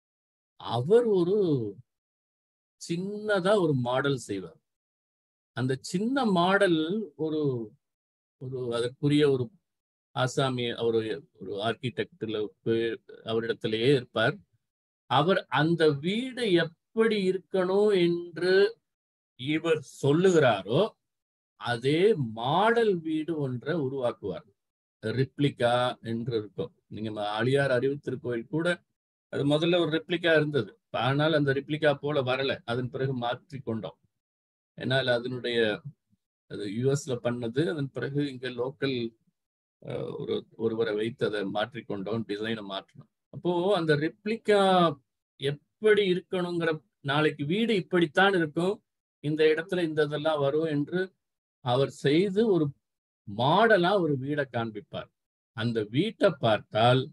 அவர் ஒரு சின்னதா ஒரு மாடல் செய்வார் அந்த சின்ன மாடல் ஒரு ஒரு அதற்குரிய ஒரு ஆசாமி அவர் ஒரு ஆர்கிடெக்ட்ல அவரிடத்திலேயே இருப்பார் அவர் அந்த வீடு எப்படி இருக்கணும் என்று இவர் சொல்லுகிறாரோ அதே மாடல் வீடு ஒன்றை உருவாக்குவார் ரிப்ளிகா என்று இருக்கும் நீங்க ஆளியார் அறிவு திருக்கோயில் கூட அது முதல்ல ஒரு ரிப்ளிகா இருந்தது ஆனால் அந்த ரிப்ளிகா போல வரல அதன் பிறகு மாற்றி கொண்டோம் என்னால் அதனுடைய அது யுஎஸ்ல பண்ணது அதன் பிறகு இங்க லோக்கல் ஒரு ஒருவரை வைத்து அதை மாற்றிக்கொண்டோம் டிசைனை மாற்றணும் அப்போ அந்த ரிப்ளிகா எப்படி இருக்கணுங்கிற நாளைக்கு வீடு இப்படித்தான் இருக்கும் இந்த இடத்துல இந்த இதெல்லாம் வரும் என்று அவர் செய்து ஒரு மாடலா ஒரு வீடை காண்பிப்பார் அந்த வீட்டை பார்த்தால்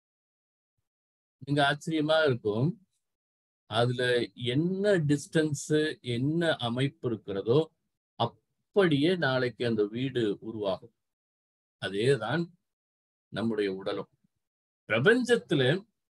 நீங்க ஆச்சரியமா இருக்கும் அதுல என்ன டிஸ்டன்ஸ் என்ன அமைப்பு இருக்கிறதோ அப்படியே நாளைக்கு அந்த வீடு உருவாகும் அதேதான் நம்முடைய உடலும் பிரபஞ்சத்துல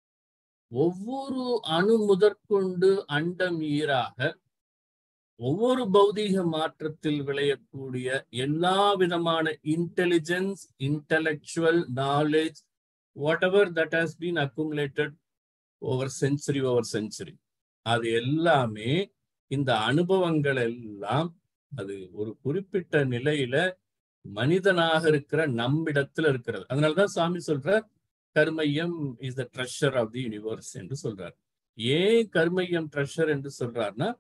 ஒவ்வொரு அணு முதற்கொண்டு அண்டம் ஈராக ஒவ்வொரு பௌதீக மாற்றத்தில் விளையக்கூடிய எல்லா விதமான intelligence intellectual knowledge whatever that has been accumulated over century over century அது எல்லாமே இந்த அனுபவங்கள் எல்லாம் அது ஒரு குறிப்பிட்ட நிலையில மனிதனாக இருக்கிற நம்மிடத்துல இருக்கிறது அதனாலதான் சாமி சொல்றார் கர்மையம் is the treasure of the universe என்று சொல்றார் ஏன் கர்மையம் ட்ரெஷர் என்று சொல்றாருன்னா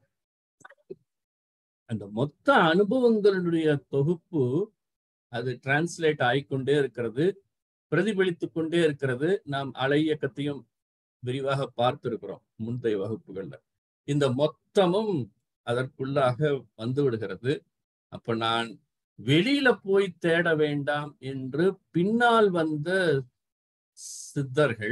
அந்த மொத்த அனுபவங்களுடைய தொகுப்பு அது டிரான்ஸ்லேட் ஆகிக்கொண்டே இருக்கிறது பிரதிபலித்து கொண்டே இருக்கிறது நாம் அலை இயக்கத்தையும் விரிவாக பார்த்திருக்கிறோம் முந்தைய வகுப்புகள்ல இந்த மொத்தமும் அதற்குள்ளாக வந்து விடுகிறது அப்ப நான் வெளியில போய் தேட வேண்டாம் என்று பின்னால் வந்த சித்தர்கள்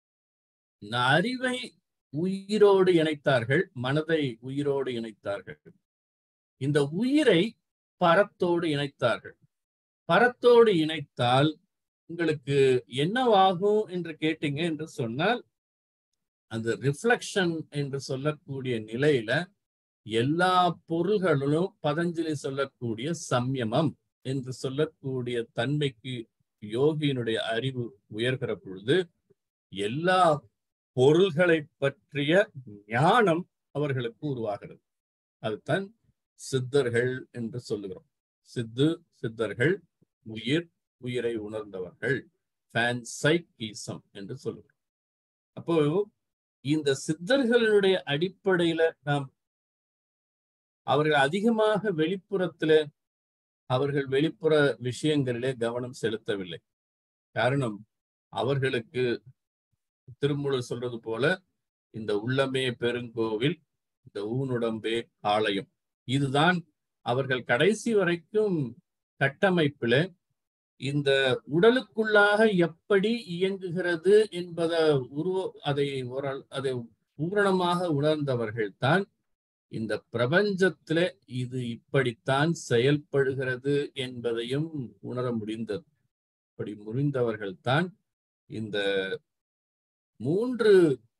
அறிவை உயிரோடு இணைத்தார்கள் மனதை உயிரோடு இணைத்தார்கள் இந்த உயிரை பரத்தோடு இணைத்தார்கள் பரத்தோடு இணைத்தால் உங்களுக்கு என்னவாகும் என்று கேட்டீங்க என்று சொன்னால் அந்த ரிஃப்ளக்ஷன் என்று சொல்லக்கூடிய நிலையில எல்லா பொருள்களிலும் பதஞ்சலி சொல்லக்கூடிய சம்யமம் என்று சொல்லக்கூடிய தன்மைக்கு யோகியினுடைய அறிவு உயர்கிற பொழுது எல்லா பொருள்களை பற்றிய ஞானம் அவர்களுக்கு உருவாகிறது அதுதான் சித்தர்கள் என்று சொல்லுகிறோம் சித்து சித்தர்கள் உயிர் உயிரை உணர்ந்தவர்கள் ஃபேன்சைக்கீசம் என்று சொல்லுகிறோம் அப்போ இந்த சித்தர்களுடைய அடிப்படையில நாம் அவர்கள் அதிகமாக வெளிப்புறத்துல அவர்கள் வெளிப்புற விஷயங்களிலே கவனம் செலுத்தவில்லை காரணம் அவர்களுக்கு திருமுழு சொல்றது போல இந்த உள்ளமே பெருங்கோவில் இந்த ஊனுடம்பே ஆலயம் இதுதான் அவர்கள் கடைசி வரைக்கும் கட்டமைப்புல இந்த உடலுக்குள்ளாக எப்படி இயங்குகிறது என்பதை உருவ அதை ஒரு அதை பூரணமாக உணர்ந்தவர்கள் தான் இந்த பிரபஞ்சத்தில இது இப்படித்தான் செயல்படுகிறது என்பதையும் உணர முடிந்தது அப்படி முடிந்தவர்கள் தான் இந்த மூன்று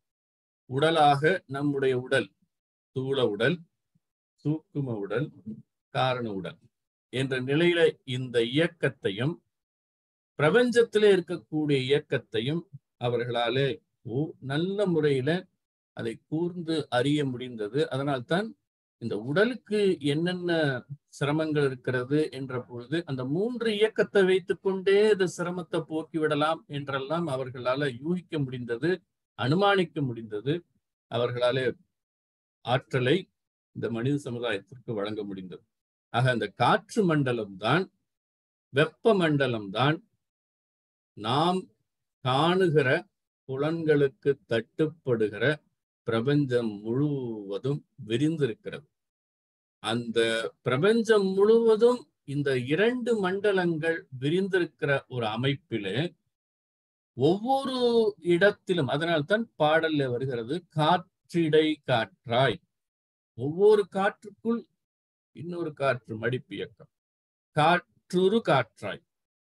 உடலாக நம்முடைய உடல் தூள உடல் சூக்கும உடல் காரண உடல் என்ற நிலையில இந்த இயக்கத்தையும் பிரபஞ்சத்திலே இருக்கக்கூடிய இயக்கத்தையும் அவர்களாலே ஓ நல்ல முறையில அதை கூர்ந்து அறிய முடிந்தது அதனால்தான் இந்த உடலுக்கு என்னென்ன சிரமங்கள் இருக்கிறது என்ற பொழுது அந்த மூன்று இயக்கத்தை வைத்துக்கொண்டே இந்த சிரமத்தை போக்கி விடலாம் என்றெல்லாம் அவர்களால யூகிக்க முடிந்தது அனுமானிக்க முடிந்தது அவர்களாலே ஆற்றலை இந்த மனித சமுதாயத்திற்கு வழங்க முடிந்தது ஆக அந்த காற்று மண்டலம் தான் வெப்ப மண்டலம் தான் நாம் காணுகிற புலன்களுக்கு தட்டுப்படுகிற பிரபஞ்சம் முழுவதும் விரிந்திருக்கிறது அந்த பிரபஞ்சம் முழுவதும் இந்த இரண்டு மண்டலங்கள் விரிந்திருக்கிற ஒரு அமைப்பிலே ஒவ்வொரு இடத்திலும் அதனால்தான் பாடல்ல வருகிறது காற்றிடை காற்றாய் ஒவ்வொரு காற்றுக்குள் இன்னொரு காற்று மடிப்பு இயக்கம் காற்றுரு காற்றாய்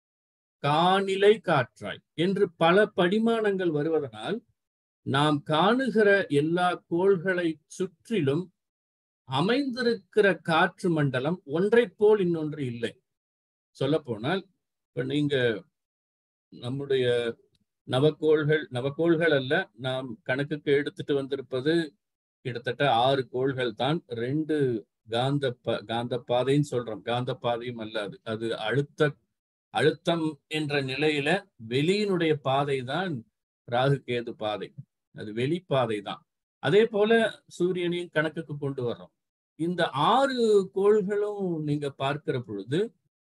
காணிலை காற்றாய் என்று பல படிமானங்கள் வருவதனால் நாம் காணுகிற எல்லா கோள்களை சுற்றிலும் அமைந்திருக்கிற காற்று மண்டலம் ஒன்றை போல் இன்னொன்று இல்லை சொல்ல போனால் இப்ப நீங்க நம்முடைய நவக்கோள்கள் நவக்கோள்கள் அல்ல நாம் கணக்குக்கு எடுத்துட்டு வந்திருப்பது கிட்டத்தட்ட ஆறு கோள்கள் தான் ரெண்டு காந்த ப காந்த பாதைன்னு சொல்றோம் காந்த பாதையும் அல்ல அது அது அழுத்த அழுத்தம் என்ற நிலையில வெளியினுடைய பாதை தான் ராகு கேது பாதை அது வெளிப்பாதை தான் அதே போல சூரியனையும் கணக்குக்கு கொண்டு வர்றோம் இந்த ஆறு கோள்களும் நீங்க பார்க்கிற பொழுது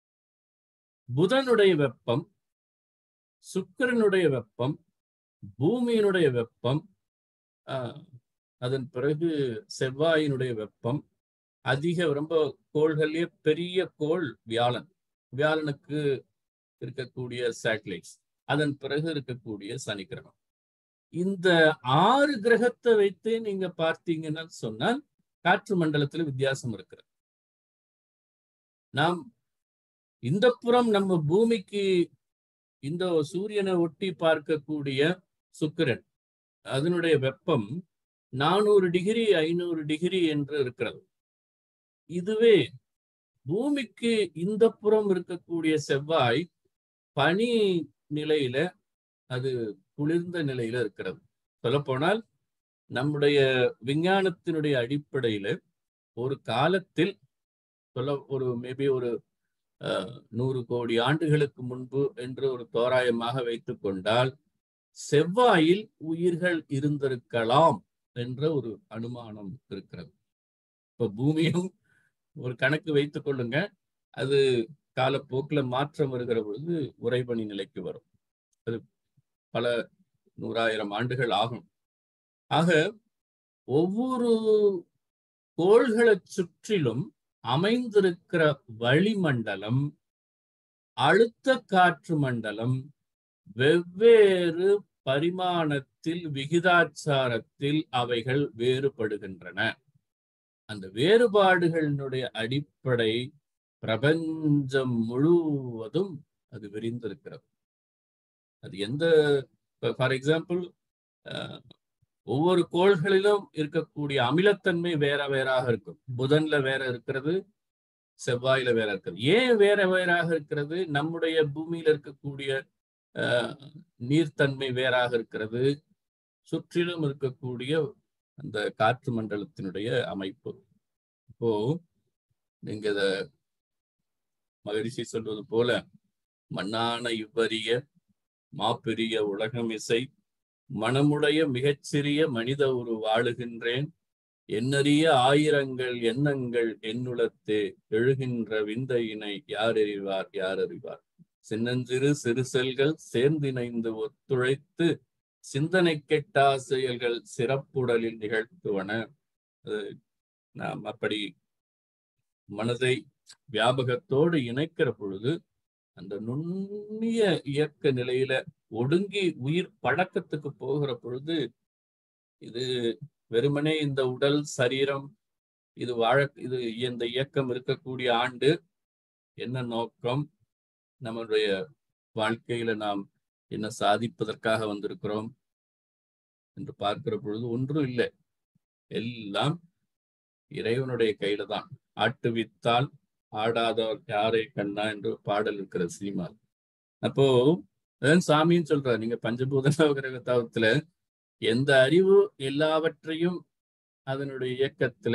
புதனுடைய வெப்பம் சுக்கிரனுடைய வெப்பம் பூமியினுடைய வெப்பம் அதன் பிறகு செவ்வாயினுடைய வெப்பம் அதிக ரொம்ப கோள்களே பெரிய கோள் வியாழன் வியாழனுக்கு இருக்கக்கூடிய சேட்டலைட்ஸ் அதன் பிறகு இருக்கக்கூடிய சனி கிரகம் இந்த ஆறு கிரகத்தை வைத்து நீங்க பார்த்தீங்கன்னா சொன்னால் காற்று மண்டலத்துல வித்தியாசம் இருக்கிறது நாம் இந்த புறம் நம்ம பூமிக்கு இந்த சூரியனை ஒட்டி பார்க்கக்கூடிய சுக்கிரன் அதனுடைய வெப்பம் நானூறு டிகிரி ஐநூறு டிகிரி என்று இருக்கிறது இதுவே பூமிக்கு இந்த புறம் இருக்கக்கூடிய செவ்வாய் பனி நிலையில அது குளிர்ந்த நிலையில இருக்கிறது சொல்லப்போனால் நம்முடைய விஞ்ஞானத்தினுடைய அடிப்படையில ஒரு காலத்தில் சொல்ல ஒரு மேபி ஒரு அஹ், நூறு கோடி ஆண்டுகளுக்கு முன்பு என்று ஒரு தோராயமாக வைத்துக் கொண்டால் செவ்வாயில் உயிர்கள் இருந்திருக்கலாம் என்ற ஒரு அனுமானம் இருக்கிறது இப்ப பூமியும் ஒரு கணக்கு வைத்துக் கொள்ளுங்க அது காலப்போக்கில் மாற்றம் வருகிற பொழுது உறைபனி நிலைக்கு வரும் அது பல நூறாயிரம் ஆண்டுகள் ஆகும் ஆக ஒவ்வொரு கோள்களை சுற்றிலும் அமைந்திருக்கிற வளிமண்டலம் அழுத்த காற்று மண்டலம் வெவ்வேறு பரிமாணத்தில் விகிதாச்சாரத்தில் அவைகள் வேறுபடுகின்றன அந்த வேறுபாடுகளினுடைய அடிப்படை பிரபஞ்சம் முழுவதும் அது விரிந்திருக்கிறது அது எந்த ஃபார் எக்ஸாம்பிள் ஒவ்வொரு கோள்களிலும் இருக்கக்கூடிய அமிலத்தன்மை வேற வேறாக இருக்கும் புதன்ல வேற இருக்கிறது செவ்வாயில வேற இருக்கிறது ஏன் வேற வேறாக இருக்கிறது நம்முடைய பூமியில இருக்கக்கூடிய அஹ், நீர்த்தன்மை வேறாக இருக்கிறது சுற்றிலும் இருக்கக்கூடிய அந்த காற்று மண்டலத்தினுடைய அமைப்பு இப்போ நீங்க இத மகரிஷி சொல்வது போல மண்ணான இவ்வரிய மாப்பெரிய உலகம் இசை மனமுடைய மிகச்சிறிய மனித உரு வாழுகின்றேன் எண்ணறிய ஆயிரங்கள் எண்ணங்கள் என்னுளத்தே எழுகின்ற விந்தையினை யார் அறிவார் யார் அறிவார் சின்னஞ்சிறு சிறு செல்கள் சேர்ந்திணைந்து ஒத்துழைத்து சிந்தனை கெட்டா செயல்கள் சிறப்புடலில் நிகழ்த்துவன அது நாம் அப்படி மனதை வியாபகத்தோடு இணைக்கிற பொழுது அந்த நுண்ணிய இயக்க நிலையில ஒடுங்கி உயிர் பழக்கத்துக்கு போகிற பொழுது இது வெறுமனே இந்த உடல் சரீரம் இது வாழ இது இந்த இயக்கம் இருக்கக்கூடிய ஆண்டு என்ன நோக்கம் நம்மளுடைய வாழ்க்கையில நாம் என்ன சாதிப்பதற்காக வந்திருக்கிறோம் என்று பார்க்கிற பொழுது ஒன்றும் இல்லை எல்லாம் இறைவனுடைய கையில தான் ஆட்டுவித்தால் ஆடாதவர் யாரை கண்ணா என்று பாடல் இருக்கிற சினிமா அப்போ அதான் சாமின்னு சொல்றாரு நீங்க பஞ்சபூத நவகிரக தவத்துல எந்த அறிவு எல்லாவற்றையும் அதனுடைய இயக்கத்துல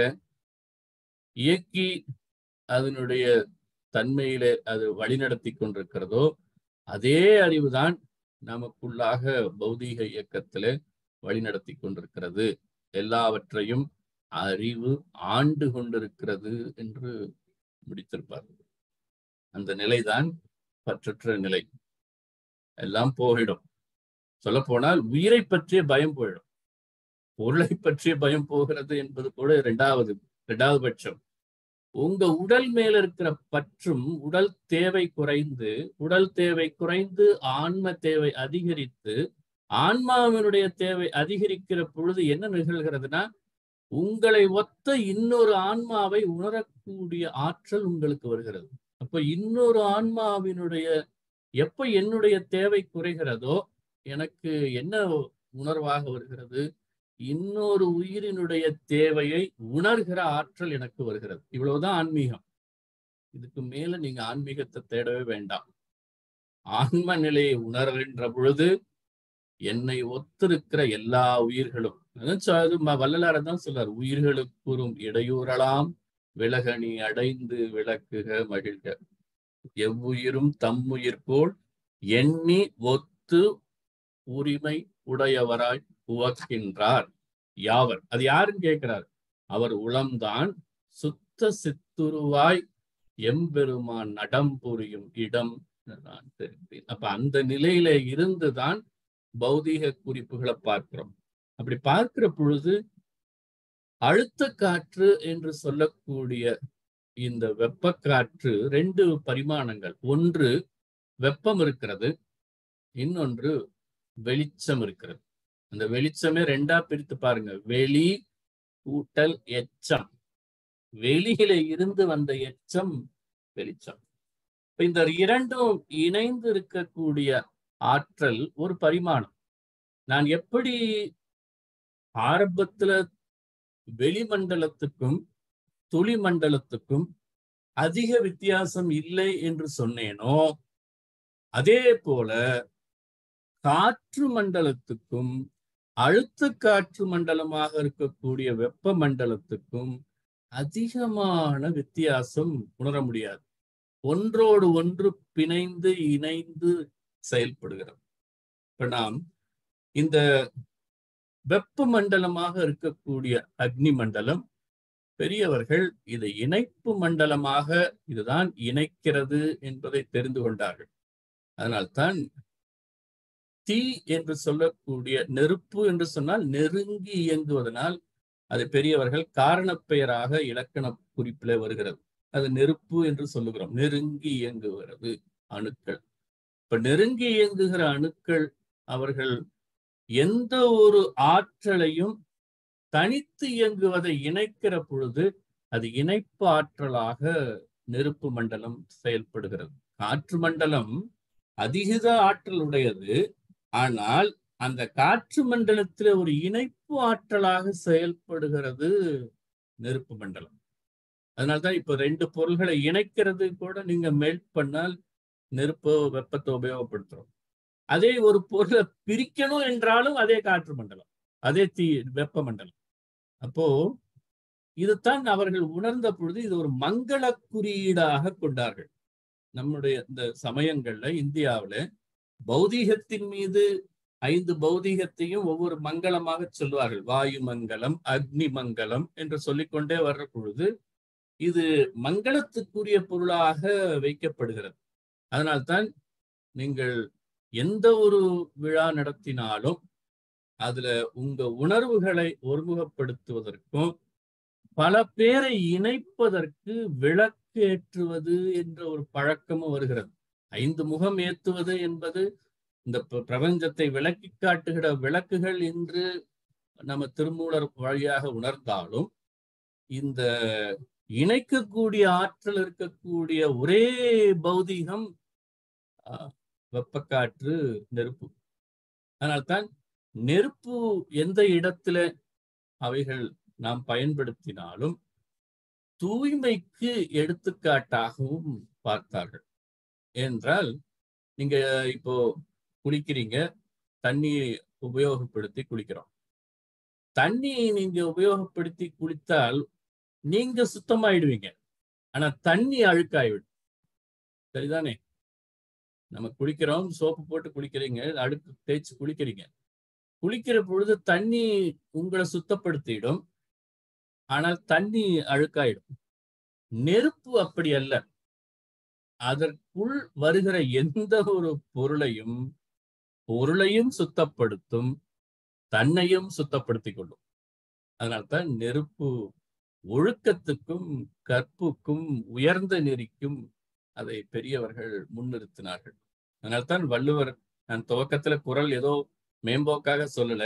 இயக்கி அதனுடைய தன்மையில அது வழிநடத்தி கொண்டிருக்கிறதோ அதே அறிவுதான் நமக்குள்ளாக பௌதீக இயக்கத்துல வழிநடத்தி கொண்டிருக்கிறது எல்லாவற்றையும் அறிவு ஆண்டு கொண்டிருக்கிறது என்று முடித்திருப்பார் அந்த நிலைதான் பற்றற்ற நிலை எல்லாம் போயிடும் சொல்ல போனால் உயிரை பற்றிய பயம் போயிடும் பொருளை பற்றிய பயம் போகிறது என்பது கூட இரண்டாவது இரண்டாவது பட்சம் உங்க உடல் மேல இருக்கிற பற்றும் உடல் தேவை குறைந்து உடல் தேவை குறைந்து ஆன்ம தேவை அதிகரித்து ஆன்மாவினுடைய தேவை அதிகரிக்கிற பொழுது என்ன நிகழ்கிறதுனா உங்களை ஒத்த இன்னொரு ஆன்மாவை உணரக்கூடிய ஆற்றல் உங்களுக்கு வருகிறது அப்ப இன்னொரு ஆன்மாவினுடைய எப்ப என்னுடைய தேவை குறைகிறதோ எனக்கு என்ன உணர்வாக வருகிறது இன்னொரு உயிரினுடைய தேவையை உணர்கிற ஆற்றல் எனக்கு வருகிறது இவ்வளவுதான் ஆன்மீகம் இதுக்கு மேல நீங்க ஆன்மீகத்தை தேடவே வேண்டாம் ஆன்ம நிலையை உணர்கின்ற பொழுது என்னை ஒத்திருக்கிற எல்லா உயிர்களும் அதான் சொ- அது ம- வள்ளலார் தான் சொல்றார் உயிர்களுக்குறும் இடையூறலாம் விலகணி அடைந்து விளக்குக மகிழ்க எவ்வுயிரும் தம்முயிர் போல் எண்ணி ஒத்து உரிமை உடையவராய் உவக்கின்றார் யாவர் அது யாருன்னு கேட்கிறார் அவர் உளம்தான் சுத்த சித்துருவாய் எம்பெருமான் நடம் புரியும் இடம் நான் தெரிந்தேன் அப்ப அந்த நிலையில இருந்துதான் பௌதீக குறிப்புகளை பார்க்கிறோம் அப்படி பார்க்கிற பொழுது அழுத்த காற்று என்று சொல்லக்கூடிய இந்த வெப்பக்காற்று ரெண்டு பரிமாணங்கள் ஒன்று வெப்பம் இருக்கிறது இன்னொன்று வெளிச்சம் இருக்கிறது அந்த வெளிச்சமே ரெண்டா பிரித்து பாருங்க வெளி கூட்டல் எச்சம் வெளியில இருந்து வந்த எச்சம் வெளிச்சம் இப்ப இந்த இரண்டும் இணைந்து இருக்கக்கூடிய ஆற்றல் ஒரு பரிமாணம் நான் எப்படி ஆரம்பத்துல வெளிமண்டலத்துக்கும் துளி மண்டலத்துக்கும் அதிக வித்தியாசம் இல்லை என்று சொன்னேனோ அதே போல காற்று மண்டலத்துக்கும் அழுத்த காற்று மண்டலமாக இருக்கக்கூடிய வெப்ப மண்டலத்துக்கும் அதிகமான வித்தியாசம் உணர முடியாது ஒன்றோடு ஒன்று பிணைந்து இணைந்து செயல்படுகிறது இப்ப நாம் இந்த வெப்ப மண்டலமாக இருக்கக்கூடிய அக்னி மண்டலம் பெரியவர்கள் இதை இணைப்பு மண்டலமாக இதுதான் இணைக்கிறது என்பதை தெரிந்து கொண்டார்கள் அதனால்தான் தீ என்று சொல்லக்கூடிய நெருப்பு என்று சொன்னால் நெருங்கி இயங்குவதனால் அது பெரியவர்கள் காரணப் பெயராக இலக்கண குறிப்பில வருகிறது அது நெருப்பு என்று சொல்லுகிறோம் நெருங்கி இயங்குகிறது அணுக்கள் இப்ப நெருங்கி இயங்குகிற அணுக்கள் அவர்கள் எந்த ஒரு ஆற்றலையும் தனித்து இயங்குவதை இணைக்கிற பொழுது அது இணைப்பு ஆற்றலாக நெருப்பு மண்டலம் செயல்படுகிறது காற்று மண்டலம் அதிகித ஆற்றல் உடையது ஆனால் அந்த காற்று மண்டலத்தில் ஒரு இணைப்பு ஆற்றலாக செயல்படுகிறது நெருப்பு மண்டலம் அதனால்தான் இப்ப ரெண்டு பொருள்களை இணைக்கிறது கூட நீங்க மெல்ட் பண்ணால் நெருப்பு வெப்பத்தை உபயோகப்படுத்துறோம் அதே ஒரு பொருளை பிரிக்கணும் என்றாலும் அதே காற்று மண்டலம் அதே தீ வெப்ப மண்டலம் அப்போ இதுதான் அவர்கள் உணர்ந்த பொழுது இது ஒரு மங்கள குறியீடாக கொண்டார்கள் நம்முடைய இந்த சமயங்கள்ல இந்தியாவில பௌதீகத்தின் மீது ஐந்து பௌதீகத்தையும் ஒவ்வொரு மங்களமாக சொல்வார்கள் வாயு மங்களம் அக்னி மங்களம் என்று சொல்லிக்கொண்டே வர்ற பொழுது இது மங்களத்துக்குரிய பொருளாக வைக்கப்படுகிறது அதனால்தான் நீங்கள் எந்த ஒரு விழா நடத்தினாலும் அதுல உங்க உணர்வுகளை ஒருமுகப்படுத்துவதற்கும் பல பேரை இணைப்பதற்கு விளக்கு ஏற்றுவது என்ற ஒரு பழக்கமும் வருகிறது ஐந்து முகம் ஏத்துவது என்பது இந்த பிரபஞ்சத்தை விளக்கி காட்டுகிற விளக்குகள் என்று நம்ம திருமூலர் வழியாக உணர்ந்தாலும் இந்த இணைக்கக்கூடிய ஆற்றல் இருக்கக்கூடிய ஒரே பௌதீகம் வெப்பக்காற்று நெருப்பு அதனால்தான் நெருப்பு எந்த இடத்துல அவைகள் நாம் பயன்படுத்தினாலும் தூய்மைக்கு எடுத்துக்காட்டாகவும் பார்த்தார்கள் என்றால் நீங்க இப்போ குளிக்கிறீங்க தண்ணி உபயோகப்படுத்தி குளிக்கிறோம் தண்ணி நீங்க உபயோகப்படுத்தி குளித்தால் நீங்க சுத்தமாயிடுவீங்க ஆனா தண்ணி அழுக்காயிடும் சரிதானே நம்ம குளிக்கிறோம் சோப்பு போட்டு குளிக்கிறீங்க அழுக்கு தேய்ச்சி குளிக்கிறீங்க குளிக்கிற பொழுது தண்ணி உங்களை சுத்தப்படுத்திடும் ஆனால் தண்ணி அழுக்காயிடும் நெருப்பு அப்படி அல்ல அதற்குள் வருகிற எந்த ஒரு பொருளையும் பொருளையும் சுத்தப்படுத்தும் தன்னையும் சுத்தப்படுத்திக் கொள்ளும் அதனால்தான் நெருப்பு ஒழுக்கத்துக்கும் கற்புக்கும் உயர்ந்த நெறிக்கும் அதை பெரியவர்கள் முன்னிறுத்தினார்கள் அதனால்தான் வள்ளுவர் நான் துவக்கத்துல குரல் ஏதோ மேம்போக்காக சொல்லல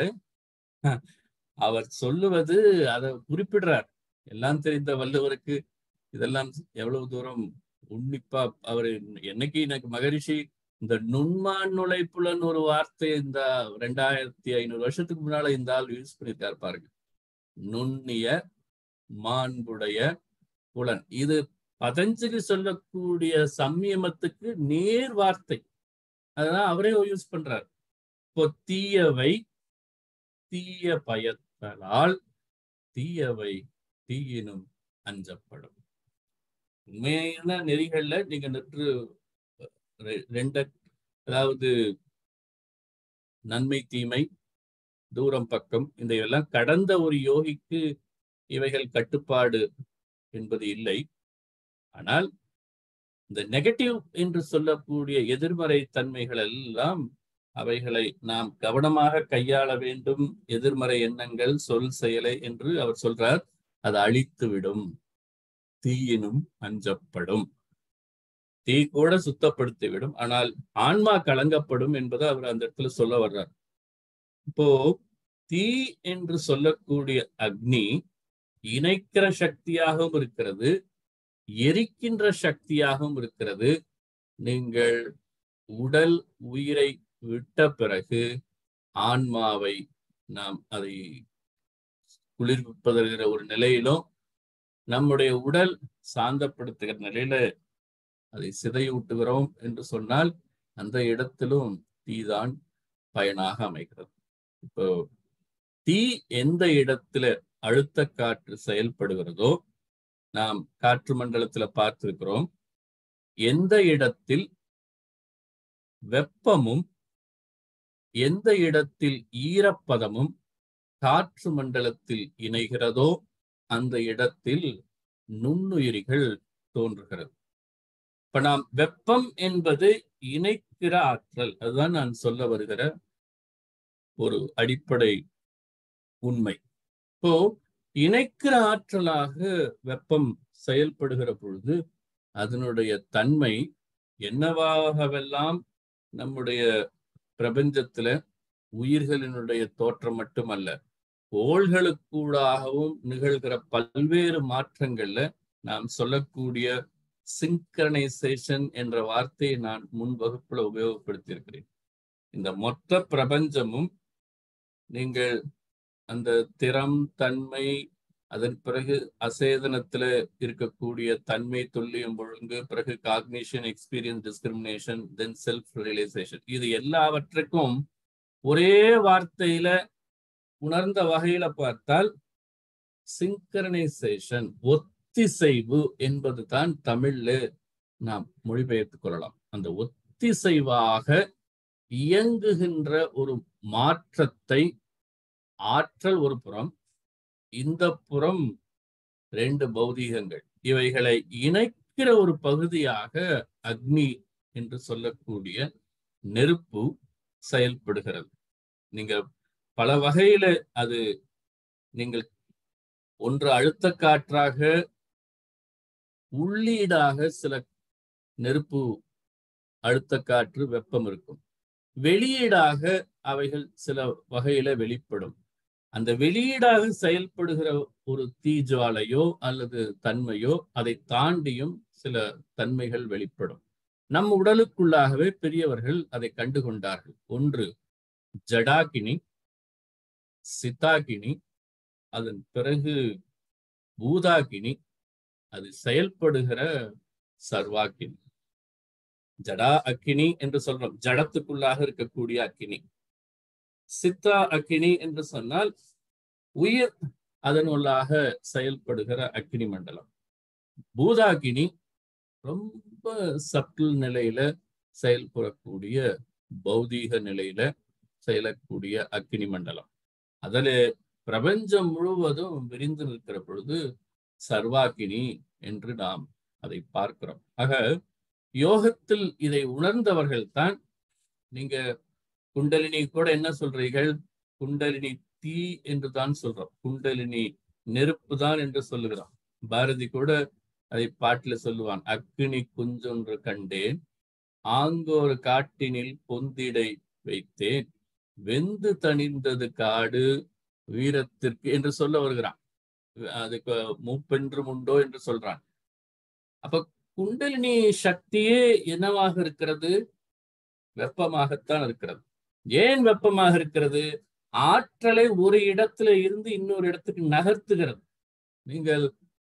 அவர் சொல்லுவது அதை குறிப்பிடுறார் எல்லாம் தெரிந்த வள்ளுவருக்கு இதெல்லாம் எவ்வளவு தூரம் உன்னிப்பா அவர் என்னைக்கு எனக்கு மகரிஷி இந்த நுண்மான் நுழைப்புலன் ஒரு வார்த்தை இந்த ரெண்டாயிரத்தி ஐநூறு வருஷத்துக்கு முன்னால இந்த ஆள் யூஸ் பண்ணியிருக்காரு பாருங்க நுண்ணிய மாண்புடைய புலன் இது பதஞ்சலி சொல்லக்கூடிய சம்யமத்துக்கு நேர் வார்த்தை அதான் அவரே யூஸ் பண்றார் இப்போ தீயவை தீய பயத்தலால் தீயவை தீயினும் அஞ்சப்படும் உண்மையான நெறிகள்ல நீங்க நின்று ரெண்ட அதாவது நன்மை தீமை தூரம் பக்கம் இந்த எல்லாம் கடந்த ஒரு யோகிக்கு இவைகள் கட்டுப்பாடு என்பது இல்லை ஆனால் இந்த நெகட்டிவ் என்று சொல்லக்கூடிய எதிர்மறை தன்மைகள் எல்லாம் அவைகளை நாம் கவனமாக கையாள வேண்டும் எதிர்மறை எண்ணங்கள் சொல் செயலை என்று அவர் சொல்றார் அது அழித்து விடும் தீயினும் அஞ்சப்படும் தீ கூட சுத்தப்படுத்தி விடும் ஆனால் ஆன்மா கலங்கப்படும் என்பதை அவர் அந்த இடத்துல சொல்ல வர்றார் இப்போ தீ என்று சொல்லக்கூடிய அக்னி இணைக்கிற சக்தியாகவும் இருக்கிறது எரிக்கின்ற சக்தியாகவும் இருக்கிறது நீங்கள் உடல் உயிரை விட்ட பிறகு ஆன்மாவை நாம் அதை குளிர்விப்பதற்கிற ஒரு நிலையிலும் நம்முடைய உடல் சாந்தப்படுத்துகிற நிலையில அதை சிதையூட்டுகிறோம் என்று சொன்னால் அந்த இடத்திலும் தீதான் பயனாக அமைகிறது இப்போ தீ எந்த இடத்துல அழுத்த காற்று செயல்படுகிறதோ நாம் காற்று மண்டலத்துல பார்த்திருக்கிறோம் எந்த இடத்தில் வெப்பமும் எந்த இடத்தில் ஈரப்பதமும் காற்று மண்டலத்தில் இணைகிறதோ அந்த இடத்தில் நுண்ணுயிரிகள் தோன்றுகிறது இப்ப நாம் வெப்பம் என்பது இணைக்கிற ஆற்றல் அதுதான் நான் சொல்ல வருகிற ஒரு அடிப்படை உண்மை இப்போ இணைக்கிற ஆற்றலாக வெப்பம் செயல்படுகிற பொழுது அதனுடைய தன்மை என்னவாகவெல்லாம் நம்முடைய பிரபஞ்சத்துல உயிர்களினுடைய தோற்றம் மட்டுமல்ல கோள்களுக்கூடாகவும் நிகழ்கிற பல்வேறு மாற்றங்கள்ல நாம் சொல்லக்கூடிய சிங்க்ரனைசேஷன் என்ற வார்த்தையை நான் முன் வகுப்புல உபயோகப்படுத்தியிருக்கிறேன் இந்த மொத்த பிரபஞ்சமும் நீங்கள் அந்த திறம் தன்மை அதன் பிறகு அசேதனத்துல இருக்கக்கூடிய தன்மை துல்லியம் ஒழுங்கு பிறகு cognition experience discrimination then self realisation இது எல்லாவற்றுக்கும் ஒரே வார்த்தையில உணர்ந்த வகையில பார்த்தால் சிங்கரனைசேஷன் ஒத்திசைவு என்பது தான் தமிழ்ல நாம் மொழிபெயர்த்துக் கொள்ளலாம் அந்த ஒத்திசைவாக இயங்குகின்ற ஒரு மாற்றத்தை ஆற்றல் ஒரு புறம் இந்த புறம் ரெண்டு பௌதீகங்கள் இவைகளை இணைக்கிற ஒரு பகுதியாக அக்னி என்று சொல்லக்கூடிய நெருப்பு செயல்படுகிறது நீங்க பல வகையில அது நீங்கள் ஒன்று அழுத்த காற்றாக உள்ளீடாக சில நெருப்பு அழுத்த காற்று வெப்பம் இருக்கும் வெளியீடாக அவைகள் சில வகையில வெளிப்படும் அந்த வெளியீடாக செயல்படுகிற ஒரு தீஜுவாலையோ அல்லது தன்மையோ அதை தாண்டியும் சில தன்மைகள் வெளிப்படும் நம் உடலுக்குள்ளாகவே பெரியவர்கள் அதை கண்டுகொண்டார்கள் ஒன்று ஜடாகினி சித்தாகினி அதன் பிறகு பூதாகினி அது செயல்படுகிற சர்வாக்கினி ஜடா அக்கினி என்று சொல்றோம் ஜடத்துக்குள்ளாக இருக்கக்கூடிய அக்கினி சித்தா அக்கினி என்று சொன்னால் உயிர் அதனுள்ளாக செயல்படுகிற அக்கினி மண்டலம் பூதாகினி ரொம்ப சட்டில் நிலையில செயல்படக்கூடிய பௌதீக நிலையில செயலக்கூடிய அக்கினி மண்டலம் அதுல பிரபஞ்சம் முழுவதும் விரிந்து நிற்கிற பொழுது சர்வாக்கினி என்று நாம் அதை பார்க்கிறோம் ஆக யோகத்தில் இதை உணர்ந்தவர்கள் தான் நீங்க குண்டலினி கூட என்ன சொல்றீர்கள் குண்டலினி தீ என்று தான் சொல்றோம் குண்டலினி நெருப்பு தான் என்று சொல்லுகிறோம் பாரதி கூட அதை பாட்டில் சொல்லுவான் அக்கினி குஞ்சொன்று கண்டேன் ஆங்கோர் காட்டினில் பொந்திடை வைத்தேன் வெந்து தணிந்தது காடு வீரத்திற்கு என்று சொல்ல வருகிறான் அதுக்கு மூப்பென்றும் உண்டோ என்று சொல்றான் அப்ப குண்டலினி சக்தியே என்னவாக இருக்கிறது வெப்பமாகத்தான் இருக்கிறது ஏன் வெப்பமாக இருக்கிறது ஆற்றலை ஒரு இடத்துல இருந்து இன்னொரு இடத்துக்கு நகர்த்துகிறது நீங்கள்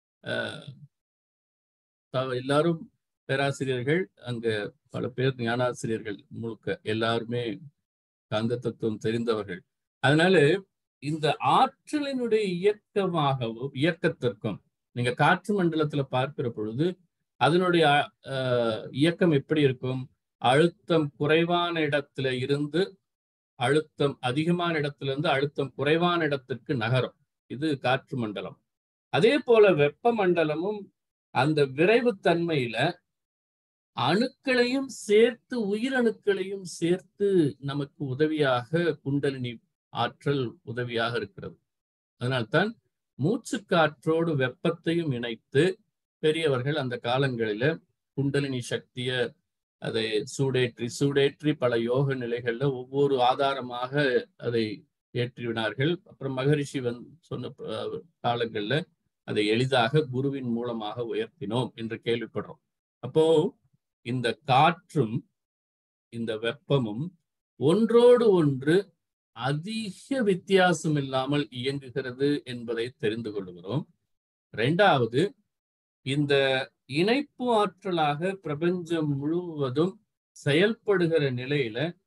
எல்லாரும் பேராசிரியர்கள் அங்க பல பேர் ஞானாசிரியர்கள் முழுக்க எல்லாருமே காந்த தத்துவம் தெரிந்தவர்கள் அதனால இந்த ஆற்றலினுடைய இயக்கமாகவும் இயக்கத்திற்கும் நீங்க காற்று மண்டலத்துல பார்க்கிற பொழுது அதனுடைய இயக்கம் எப்படி இருக்கும் அழுத்தம் குறைவான இடத்துல இருந்து அழுத்தம் அதிகமான இடத்துல இருந்து அழுத்தம் குறைவான இடத்திற்கு நகரும் இது காற்று மண்டலம் அதே போல வெப்ப மண்டலமும் அந்த விரைவு தன்மையில அணுக்களையும் சேர்த்து உயிரணுக்களையும் சேர்த்து நமக்கு உதவியாக குண்டலினி ஆற்றல் உதவியாக இருக்கிறது அதனால்தான் மூச்சு காற்றோடு வெப்பத்தையும் இணைத்து பெரியவர்கள் அந்த காலங்களில குண்டலினி சக்திய அதை சூடேற்றி சூடேற்றி பல யோக நிலைகள்ல ஒவ்வொரு ஆதாரமாக அதை ஏற்றினார்கள் அப்புறம் மகரிஷி வந் சொன்ன காலங்கள்ல அதை எளிதாக குருவின் மூலமாக உயர்த்தினோம் என்று கேள்விப்படுறோம் அப்போ இந்த காற்றும் இந்த வெப்பமும் ஒன்றோடு ஒன்று அதிக வித்தியாசம் இல்லாமல் இயங்குகிறது என்பதை தெரிந்து கொள்கிறோம் ரெண்டாவது இந்த இணைப்பு ஆற்றலாக பிரபஞ்சம் முழுவதும் செயல்படுகிற நிலையில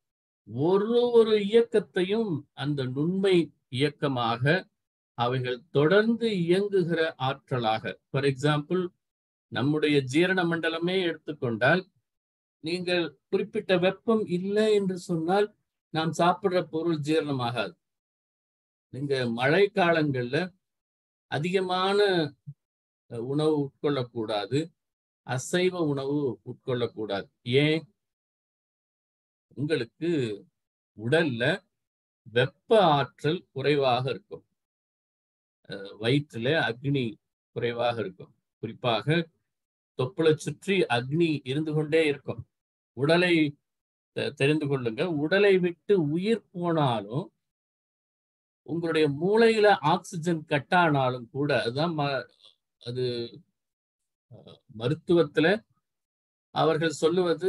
ஒரு ஒரு இயக்கத்தையும் அந்த நுண்மை இயக்கமாக அவைகள் தொடர்ந்து இயங்குகிற ஆற்றலாக ஃபார் எக்ஸாம்பிள் நம்முடைய ஜீரண மண்டலமே எடுத்துக்கொண்டால் நீங்கள் குறிப்பிட்ட வெப்பம் இல்லை என்று சொன்னால் நாம் சாப்பிடுற பொருள் ஜீரணமாகாது நீங்க மழை காலங்கள்ல அதிகமான உணவு உட்கொள்ளக்கூடாது அசைவ உணவு உட்கொள்ளக்கூடாது ஏன் உங்களுக்கு உடல்ல வெப்ப ஆற்றல் குறைவாக இருக்கும் வயிற்றுல அக்னி குறைவாக இருக்கும் குறிப்பாக தொப்புளை சுற்றி அக்னி இருந்து கொண்டே இருக்கும் உடலை தெரிந்து கொள்ளுங்க உடலை விட்டு உயிர் போனாலும் உங்களுடைய மூளையில ஆக்சிஜன் கட்டானாலும் கூட அதுதான் அது மருத்துவத்துல அவர்கள் சொல்லுவது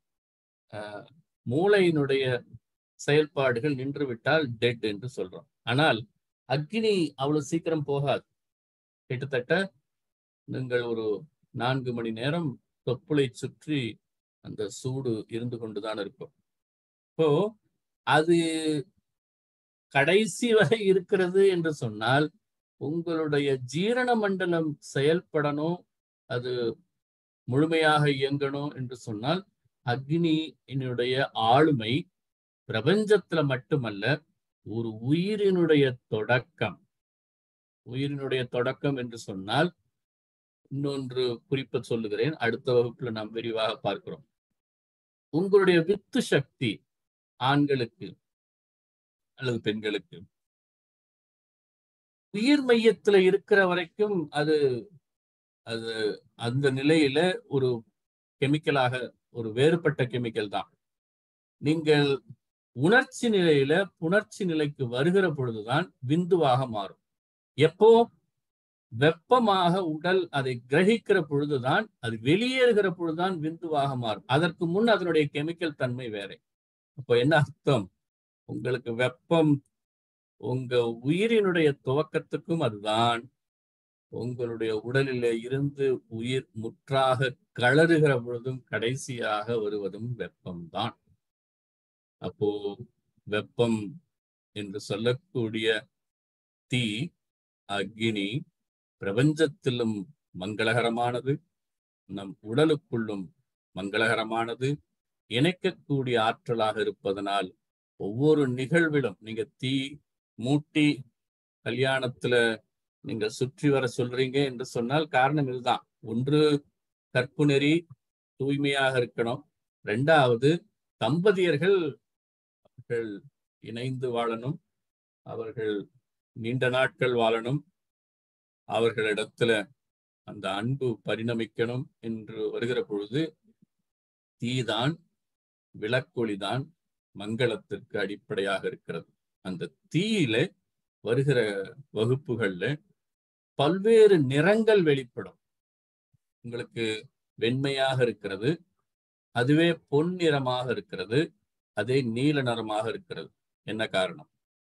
மூளையினுடைய செயல்பாடுகள் நின்று விட்டால் டெட் என்று சொல்றோம் ஆனால் அக்னி அவ்வளவு சீக்கிரம் போகாது கிட்டத்தட்ட நீங்கள் ஒரு நான்கு மணி நேரம் தொப்புளை சுற்றி அந்த சூடு இருந்து கொண்டுதான் இருக்கும் இப்போ அது கடைசி வரை இருக்கிறது என்று சொன்னால் உங்களுடைய ஜீரண மண்டலம் செயல்படணும் அது முழுமையாக இயங்கணும் என்று சொன்னால் அக்னியினுடைய ஆளுமை பிரபஞ்சத்துல மட்டுமல்ல ஒரு உயிரினுடைய தொடக்கம் உயிரினுடைய தொடக்கம் என்று சொன்னால் இன்னொன்று குறிப்ப சொல்லுகிறேன் அடுத்த வகுப்புல நாம் விரிவாக பார்க்கிறோம் உங்களுடைய வித்து சக்தி ஆண்களுக்கு அல்லது பெண்களுக்கு உயிர் மையத்துல இருக்கிற வரைக்கும் அது அது அந்த நிலையில ஒரு கெமிக்கலாக ஒரு வேறுபட்ட கெமிக்கல் தான் நீங்கள் உணர்ச்சி நிலையில புணர்ச்சி நிலைக்கு வருகிற பொழுதுதான் விந்துவாக மாறும் எப்போ வெப்பமாக உடல் அதை கிரகிக்கிற பொழுதுதான் அது வெளியேறுகிற பொழுதுதான் விந்துவாக மாறும் அதற்கு முன் அதனுடைய கெமிக்கல் தன்மை வேற அப்போ என்ன அர்த்தம் உங்களுக்கு வெப்பம் உங்க உயிரினுடைய துவக்கத்துக்கும் அதுதான் உங்களுடைய உடலில இருந்து உயிர் முற்றாக கலருகிற பொழுதும் கடைசியாக வருவதும் வெப்பம்தான் அப்போ வெப்பம் என்று சொல்லக்கூடிய தீ அக்னி பிரபஞ்சத்திலும் மங்களகரமானது நம் உடலுக்குள்ளும் மங்களகரமானது இணைக்கக்கூடிய ஆற்றலாக இருப்பதனால் ஒவ்வொரு நிகழ்விலும் நீங்க தீ மூட்டி கல்யாணத்துல நீங்க சுற்றி வர சொல்றீங்க என்று சொன்னால் காரணம் இதுதான் ஒன்று கற்பு நெறி தூய்மையாக இருக்கணும் ரெண்டாவது தம்பதியர்கள் அவர்கள் இணைந்து வாழணும் அவர்கள் நீண்ட நாட்கள் வாழணும் அவர்களிடத்துல அந்த அன்பு பரிணமிக்கணும் என்று வருகிற பொழுது தீதான் விளக்கொளிதான் மங்களத்திற்கு அடிப்படையாக இருக்கிறது அந்த தீயில வருகிற வகுப்புகள்ல பல்வேறு நிறங்கள் வெளிப்படும் உங்களுக்கு வெண்மையாக இருக்கிறது அதுவே பொன் நிறமாக இருக்கிறது அதே நீல நிறமாக இருக்கிறது என்ன காரணம்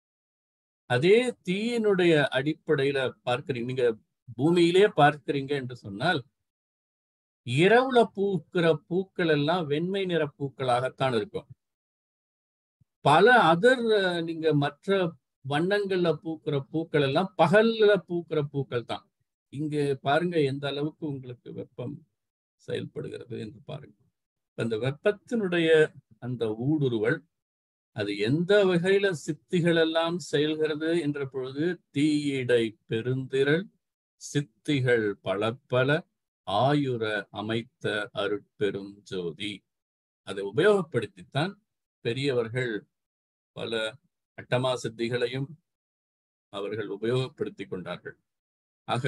அதே தீயினுடைய அடிப்படையில பார்க்கிறீங்க நீங்க பூமியிலே பார்க்கிறீங்க என்று சொன்னால் இரவுல பூக்கிற பூக்கள் எல்லாம் வெண்மை நிற பூக்களாகத்தான் இருக்கும் பல அதர் நீங்க மற்ற வண்ணங்கள்ல பூக்கிற பூக்கள் எல்லாம் பகல்ல பூக்கிற பூக்கள் தான் இங்க பாருங்க எந்த அளவுக்கு உங்களுக்கு வெப்பம் செயல்படுகிறது என்று பாருங்க அந்த வெப்பத்தினுடைய அந்த ஊடுருவல் அது எந்த வகையில சித்திகள் எல்லாம் செயல்கிறது என்ற பொழுது தீயிடை பெருந்திரள் சித்திகள் பல பல ஆயுர அமைத்த அருட்பெரும் ஜோதி அதை உபயோகப்படுத்தித்தான் பெரியவர்கள் பல அட்டமா சித்திகளையும் அவர்கள் உபயோகப்படுத்தி கொண்டார்கள் ஆக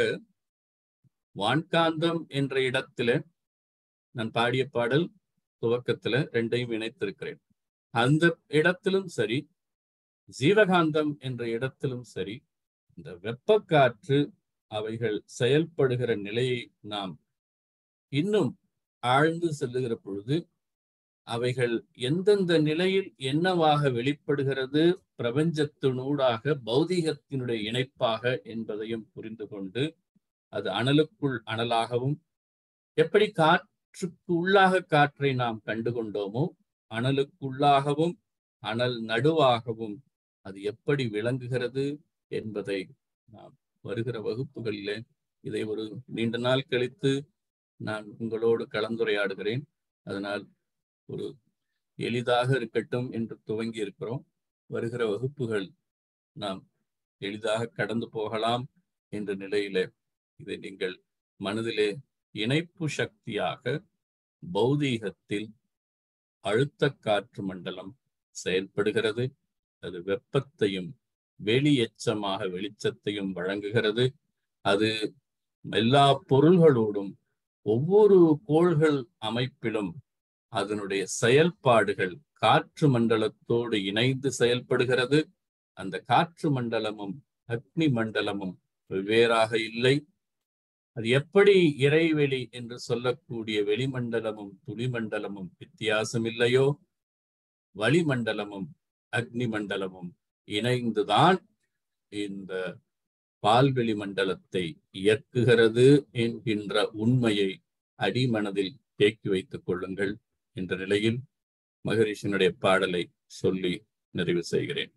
வான்காந்தம் என்ற இடத்துல நான் பாடிய பாடல் துவக்கத்துல ரெண்டையும் இணைத்திருக்கிறேன் அந்த இடத்திலும் சரி ஜீவகாந்தம் என்ற இடத்திலும் சரி இந்த வெப்பக்காற்று அவைகள் செயல்படுகிற நிலையை நாம் இன்னும் ஆழ்ந்து செல்லுகிற பொழுது அவைகள் எந்தெந்த நிலையில் என்னவாக வெளிப்படுகிறது பிரபஞ்சத்தினூடாக பௌதிகத்தினுடைய இணைப்பாக என்பதையும் புரிந்து கொண்டு அது அனலுக்குள் அனலாகவும் எப்படி காற்றுக்கு உள்ளாக காற்றை நாம் கண்டுகொண்டோமோ அனலுக்குள்ளாகவும் அனல் நடுவாகவும் அது எப்படி விளங்குகிறது என்பதை நாம் வருகிற வகுப்புகளிலே இதை ஒரு நீண்ட நாள் கழித்து நான் உங்களோடு கலந்துரையாடுகிறேன் அதனால் ஒரு எளிதாக இருக்கட்டும் என்று துவங்கி இருக்கிறோம் வருகிற வகுப்புகள் நாம் எளிதாக கடந்து போகலாம் என்ற நிலையிலே இதை நீங்கள் மனதிலே இணைப்பு சக்தியாக பௌதீகத்தில் அழுத்த காற்று மண்டலம் செயல்படுகிறது அது வெப்பத்தையும் வெளி எச்சமாக வெளிச்சத்தையும் வழங்குகிறது அது எல்லா பொருள்களோடும் ஒவ்வொரு கோள்கள் அமைப்பிலும் அதனுடைய செயல்பாடுகள் காற்று மண்டலத்தோடு இணைந்து செயல்படுகிறது அந்த காற்று மண்டலமும் அக்னி மண்டலமும் வெவ்வேறாக இல்லை அது எப்படி இறைவெளி என்று சொல்லக்கூடிய வெளிமண்டலமும் துளிமண்டலமும் வித்தியாசம் இல்லையோ வளிமண்டலமும் அக்னி மண்டலமும் இணைந்துதான் இந்த பால்வெளி மண்டலத்தை இயக்குகிறது என்கின்ற உண்மையை அடிமனதில் தேக்கி வைத்துக் கொள்ளுங்கள் என்ற நிலையில் மகரிஷினுடைய பாடலை சொல்லி நிறைவு செய்கிறேன்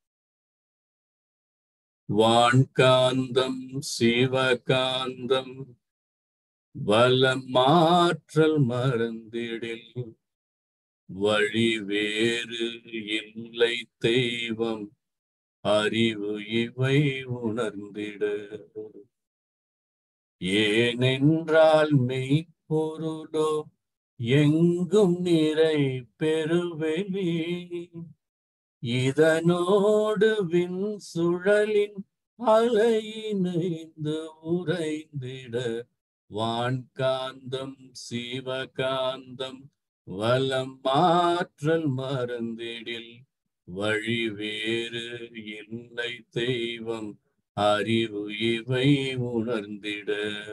வான்காந்தம் சிவகாந்தம் வலமாற்றல் மறந்திடில் வழி வேறு இல்லை தெய்வம் அறிவு இவை உணர்ந்திட ஏனென்றால் மெய்ப்பொருளோ எங்கும் நிறை பெருவெளி இதனோடு விண் சுழலின் அலையினைந்து உறைந்திட வான்காந்தம் சிவகாந்தம் வலம் மாற்றல் மறந்திடில் வழி வேறு இல்லை தெய்வம் அறிவு இவை உணர்ந்திட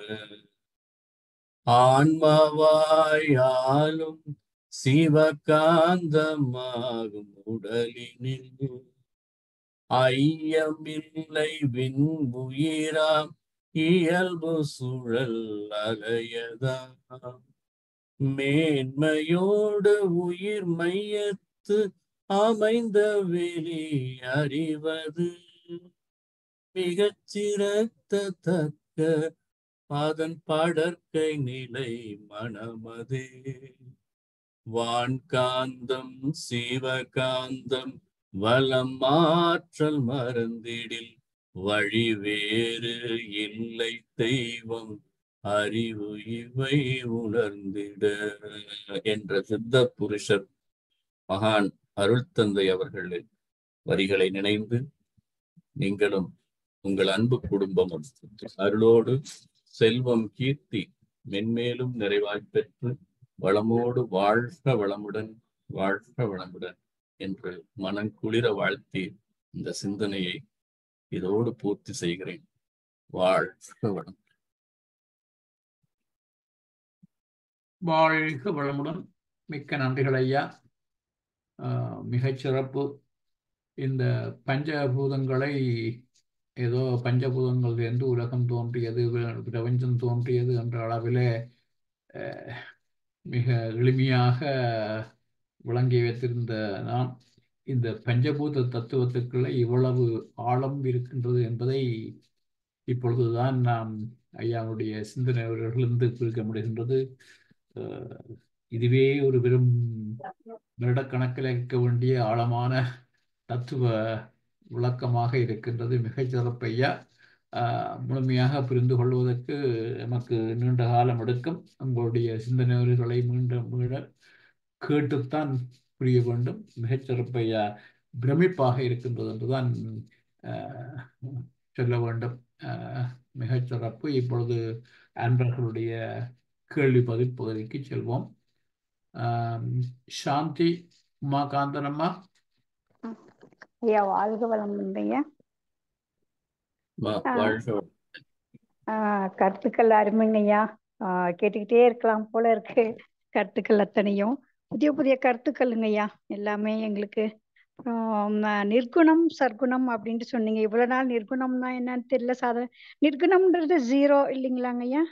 ஆன்மாவாயாலும் சிவகாந்தமாகும் உடலினில் ஐயமில்லை விண்புயிராம் இயல்பு சுழல் அலையதாம் மேன்மையோடு உயிர் மையத்து அமைந்த வெளி அறிவது மிகச் சிறத்தக்க அதன் படற்கை நிலை மனமதே வான்காந்தம் சிவகாந்தம் வலம் மாற்றல் மறந்திடில் வழி வேறு இல்லை தெய்வம் அறிவு இவை உணர்ந்திட என்ற சித்த புருஷர் மகான் அருள் தந்தை அவர்களின் வரிகளை நினைந்து நீங்களும் உங்கள் அன்பு குடும்பமும் அருளோடு செல்வம் கீர்த்தி மென்மேலும் நிறைவாய் பெற்று வளமோடு வாழ்க வளமுடன் வாழ்க வளமுடன் என்று மனங்குளிர வாழ்த்தி இந்த சிந்தனையை இதோடு பூர்த்தி செய்கிறேன் வாழ்க வளம் வாழ்க வளமுடன் மிக்க நன்றிகள் ஐயா மிகச் சிறப்பு இந்த பஞ்சபூதங்களை ஏதோ பஞ்சபூதங்கள் என்று உலகம் தோன்றியது பிரபஞ்சம் தோன்றியது என்ற அளவிலே மிக எளிமையாக விளங்கி வைத்திருந்த நாம் இந்த பஞ்சபூத தத்துவத்துக்குள்ள இவ்வளவு ஆழம் இருக்கின்றது என்பதை இப்பொழுதுதான் நாம் ஐயாவுடைய சிந்தனைகளிலிருந்து குறிக்க முடிகின்றது இதுவே ஒரு வெறும் வருடக்கணக்கில் இருக்க வேண்டிய ஆழமான தத்துவ விளக்கமாக இருக்கின்றது மிகச் சிறப்பு ஐயா முழுமையாக புரிந்து கொள்வதற்கு நமக்கு நீண்ட காலம் எடுக்கும் உங்களுடைய சிந்தனைகளை மீண்டும் மீள கேட்டுத்தான் புரிய வேண்டும் மிகச்சிறப்பு ஐயா பிரமிப்பாக இருக்கின்றது என்றுதான் சொல்ல வேண்டும் மிகச்சிறப்பு இப்பொழுது அன்பர்களுடைய கேள்வி பதில் பகுதிக்கு செல்வோம் சாந்தி உமாகாந்தனம்மா ஐயா வாழ்க வளம் ஐயா கருத்துக்கள் அருமைங்க ஐயா கேட்டுக்கிட்டே இருக்கலாம் போல இருக்கு கருத்துக்கள் அத்தனையும் புதிய புதிய கருத்துக்கள்ங்க ஐயா எல்லாமே எங்களுக்கு நிர்குணம் சர்க்குணம் அப்படின்ட்டு சொன்னீங்க இவ்வளவு நாள் நிர்குணம்னா என்னன்னு தெரியல சாதா நிர்குணம்ன்றது ஜீரோ இல்லைங்களாங்க ஐயா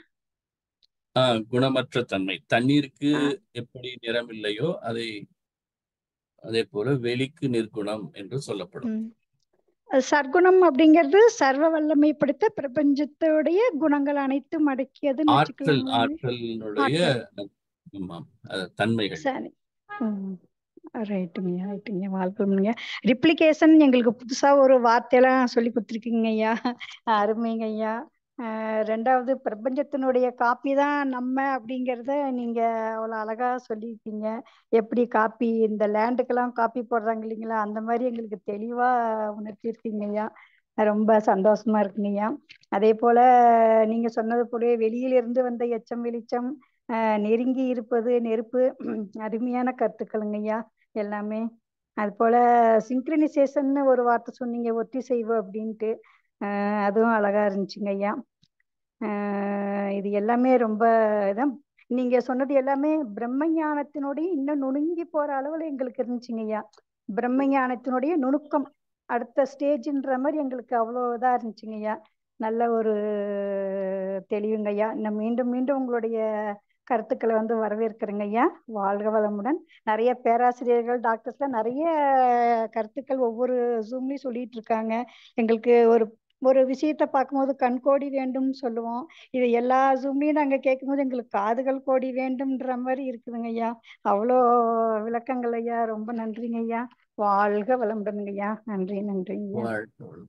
ஆஹ் குணமற்ற தன்மை தண்ணீருக்கு எப்படி நிறம் இல்லையோ அதை அதே போல வெளிக்கு நிற்குணம் என்று சொல்லப்படும் ம். சர்க்குணம் அப்படிங்கிறது சர்வ வல்லமை படைத்த பிரபஞ்சத்துடைய குணங்கள் அனைத்தும் அடக்கியதுன்னு ஆற்றல் வச்சுக்கலாங்களா ஆற்றலினுடைய ஆமாம், அது தன்மைகள் சரி ம் ரைட்டுங்க ரைட்டுங்க வாழ்க்கணுங்க ரிப்ளிகேஷன் எங்களுக்கு புதுசா ஒரு வார்த்தையெல்லாம் சொல்லி கொடுத்துருக்கீங்க ஐயா அருமைங்க ஐயா அஹ் ரெண்டாவது பிரபஞ்சத்தினுடைய காப்பி தான் நம்ம அப்படிங்கிறத நீங்க அவ்வளோ அழகா சொல்லியிருக்கீங்க எப்படி காப்பி இந்த லேண்டுக்கெல்லாம் காப்பி போடுறாங்க இல்லைங்களா அந்த மாதிரி எங்களுக்கு தெளிவா உணர்த்தியிருக்கீங்க ஐயா ரொம்ப சந்தோஷமா இருக்குங்க ஐயா அதே போல நீங்க சொன்னது போலவே வெளியிலிருந்து வந்த எச்சம் வெளிச்சம் அஹ் நெருங்கி இருப்பது நெருப்பு உம் அருமையான கருத்துக்களுங்க ஐயா எல்லாமே அது போல சிங்க்ரனைசேஷன்னு ஒரு வார்த்தை சொன்னீங்க ஒத்திசைவு அப்படின்ட்டு அஹ் அதுவும் அழகா இருந்துச்சுங்க ஐயா அஹ் இது எல்லாமே ரொம்ப இதான் நீங்க சொன்னது எல்லாமே பிரம்ம ஞானத்தினுடைய இன்னும் நுணுங்கி போற அளவுல எங்களுக்கு இருந்துச்சுங்க ஐயா பிரம்ம ஞானத்தினுடைய நுணுக்கம் அடுத்த ஸ்டேஜ்ன்ற மாதிரி எங்களுக்கு அவ்வளோ இதா இருந்துச்சுங்க ஐயா நல்ல ஒரு தெளிவுங்க ஐயா இன்னும் மீண்டும் மீண்டும் உங்களுடைய கருத்துக்களை வந்து வரவேற்கிறேங்க ஐயா வாழ்க வளமுடன் நிறைய பேராசிரியர்கள் டாக்டர்ஸ்லாம் நிறைய கருத்துக்கள் ஒவ்வொரு ஜூம்லயும் சொல்லிட்டு இருக்காங்க எங்களுக்கு ஒரு ஒரு விஷயத்த பார்க்கும்போது கண் கோடி வேண்டும்னு சொல்லுவோம் இது எல்லா ஜூம்லயும் நாங்க கேட்கும்போது எங்களுக்கு காதுகள் கோடி வேண்டும்ன்ற மாதிரி இருக்குதுங்க ஐயா அவ்வளோ விளக்கங்கள் ஐயா ரொம்ப நன்றிங்க ஐயா வாழ்க வளமுடனுங்க ஐயா நன்றி நன்றிங்க ஐயா வாழ்க வளமுடன்.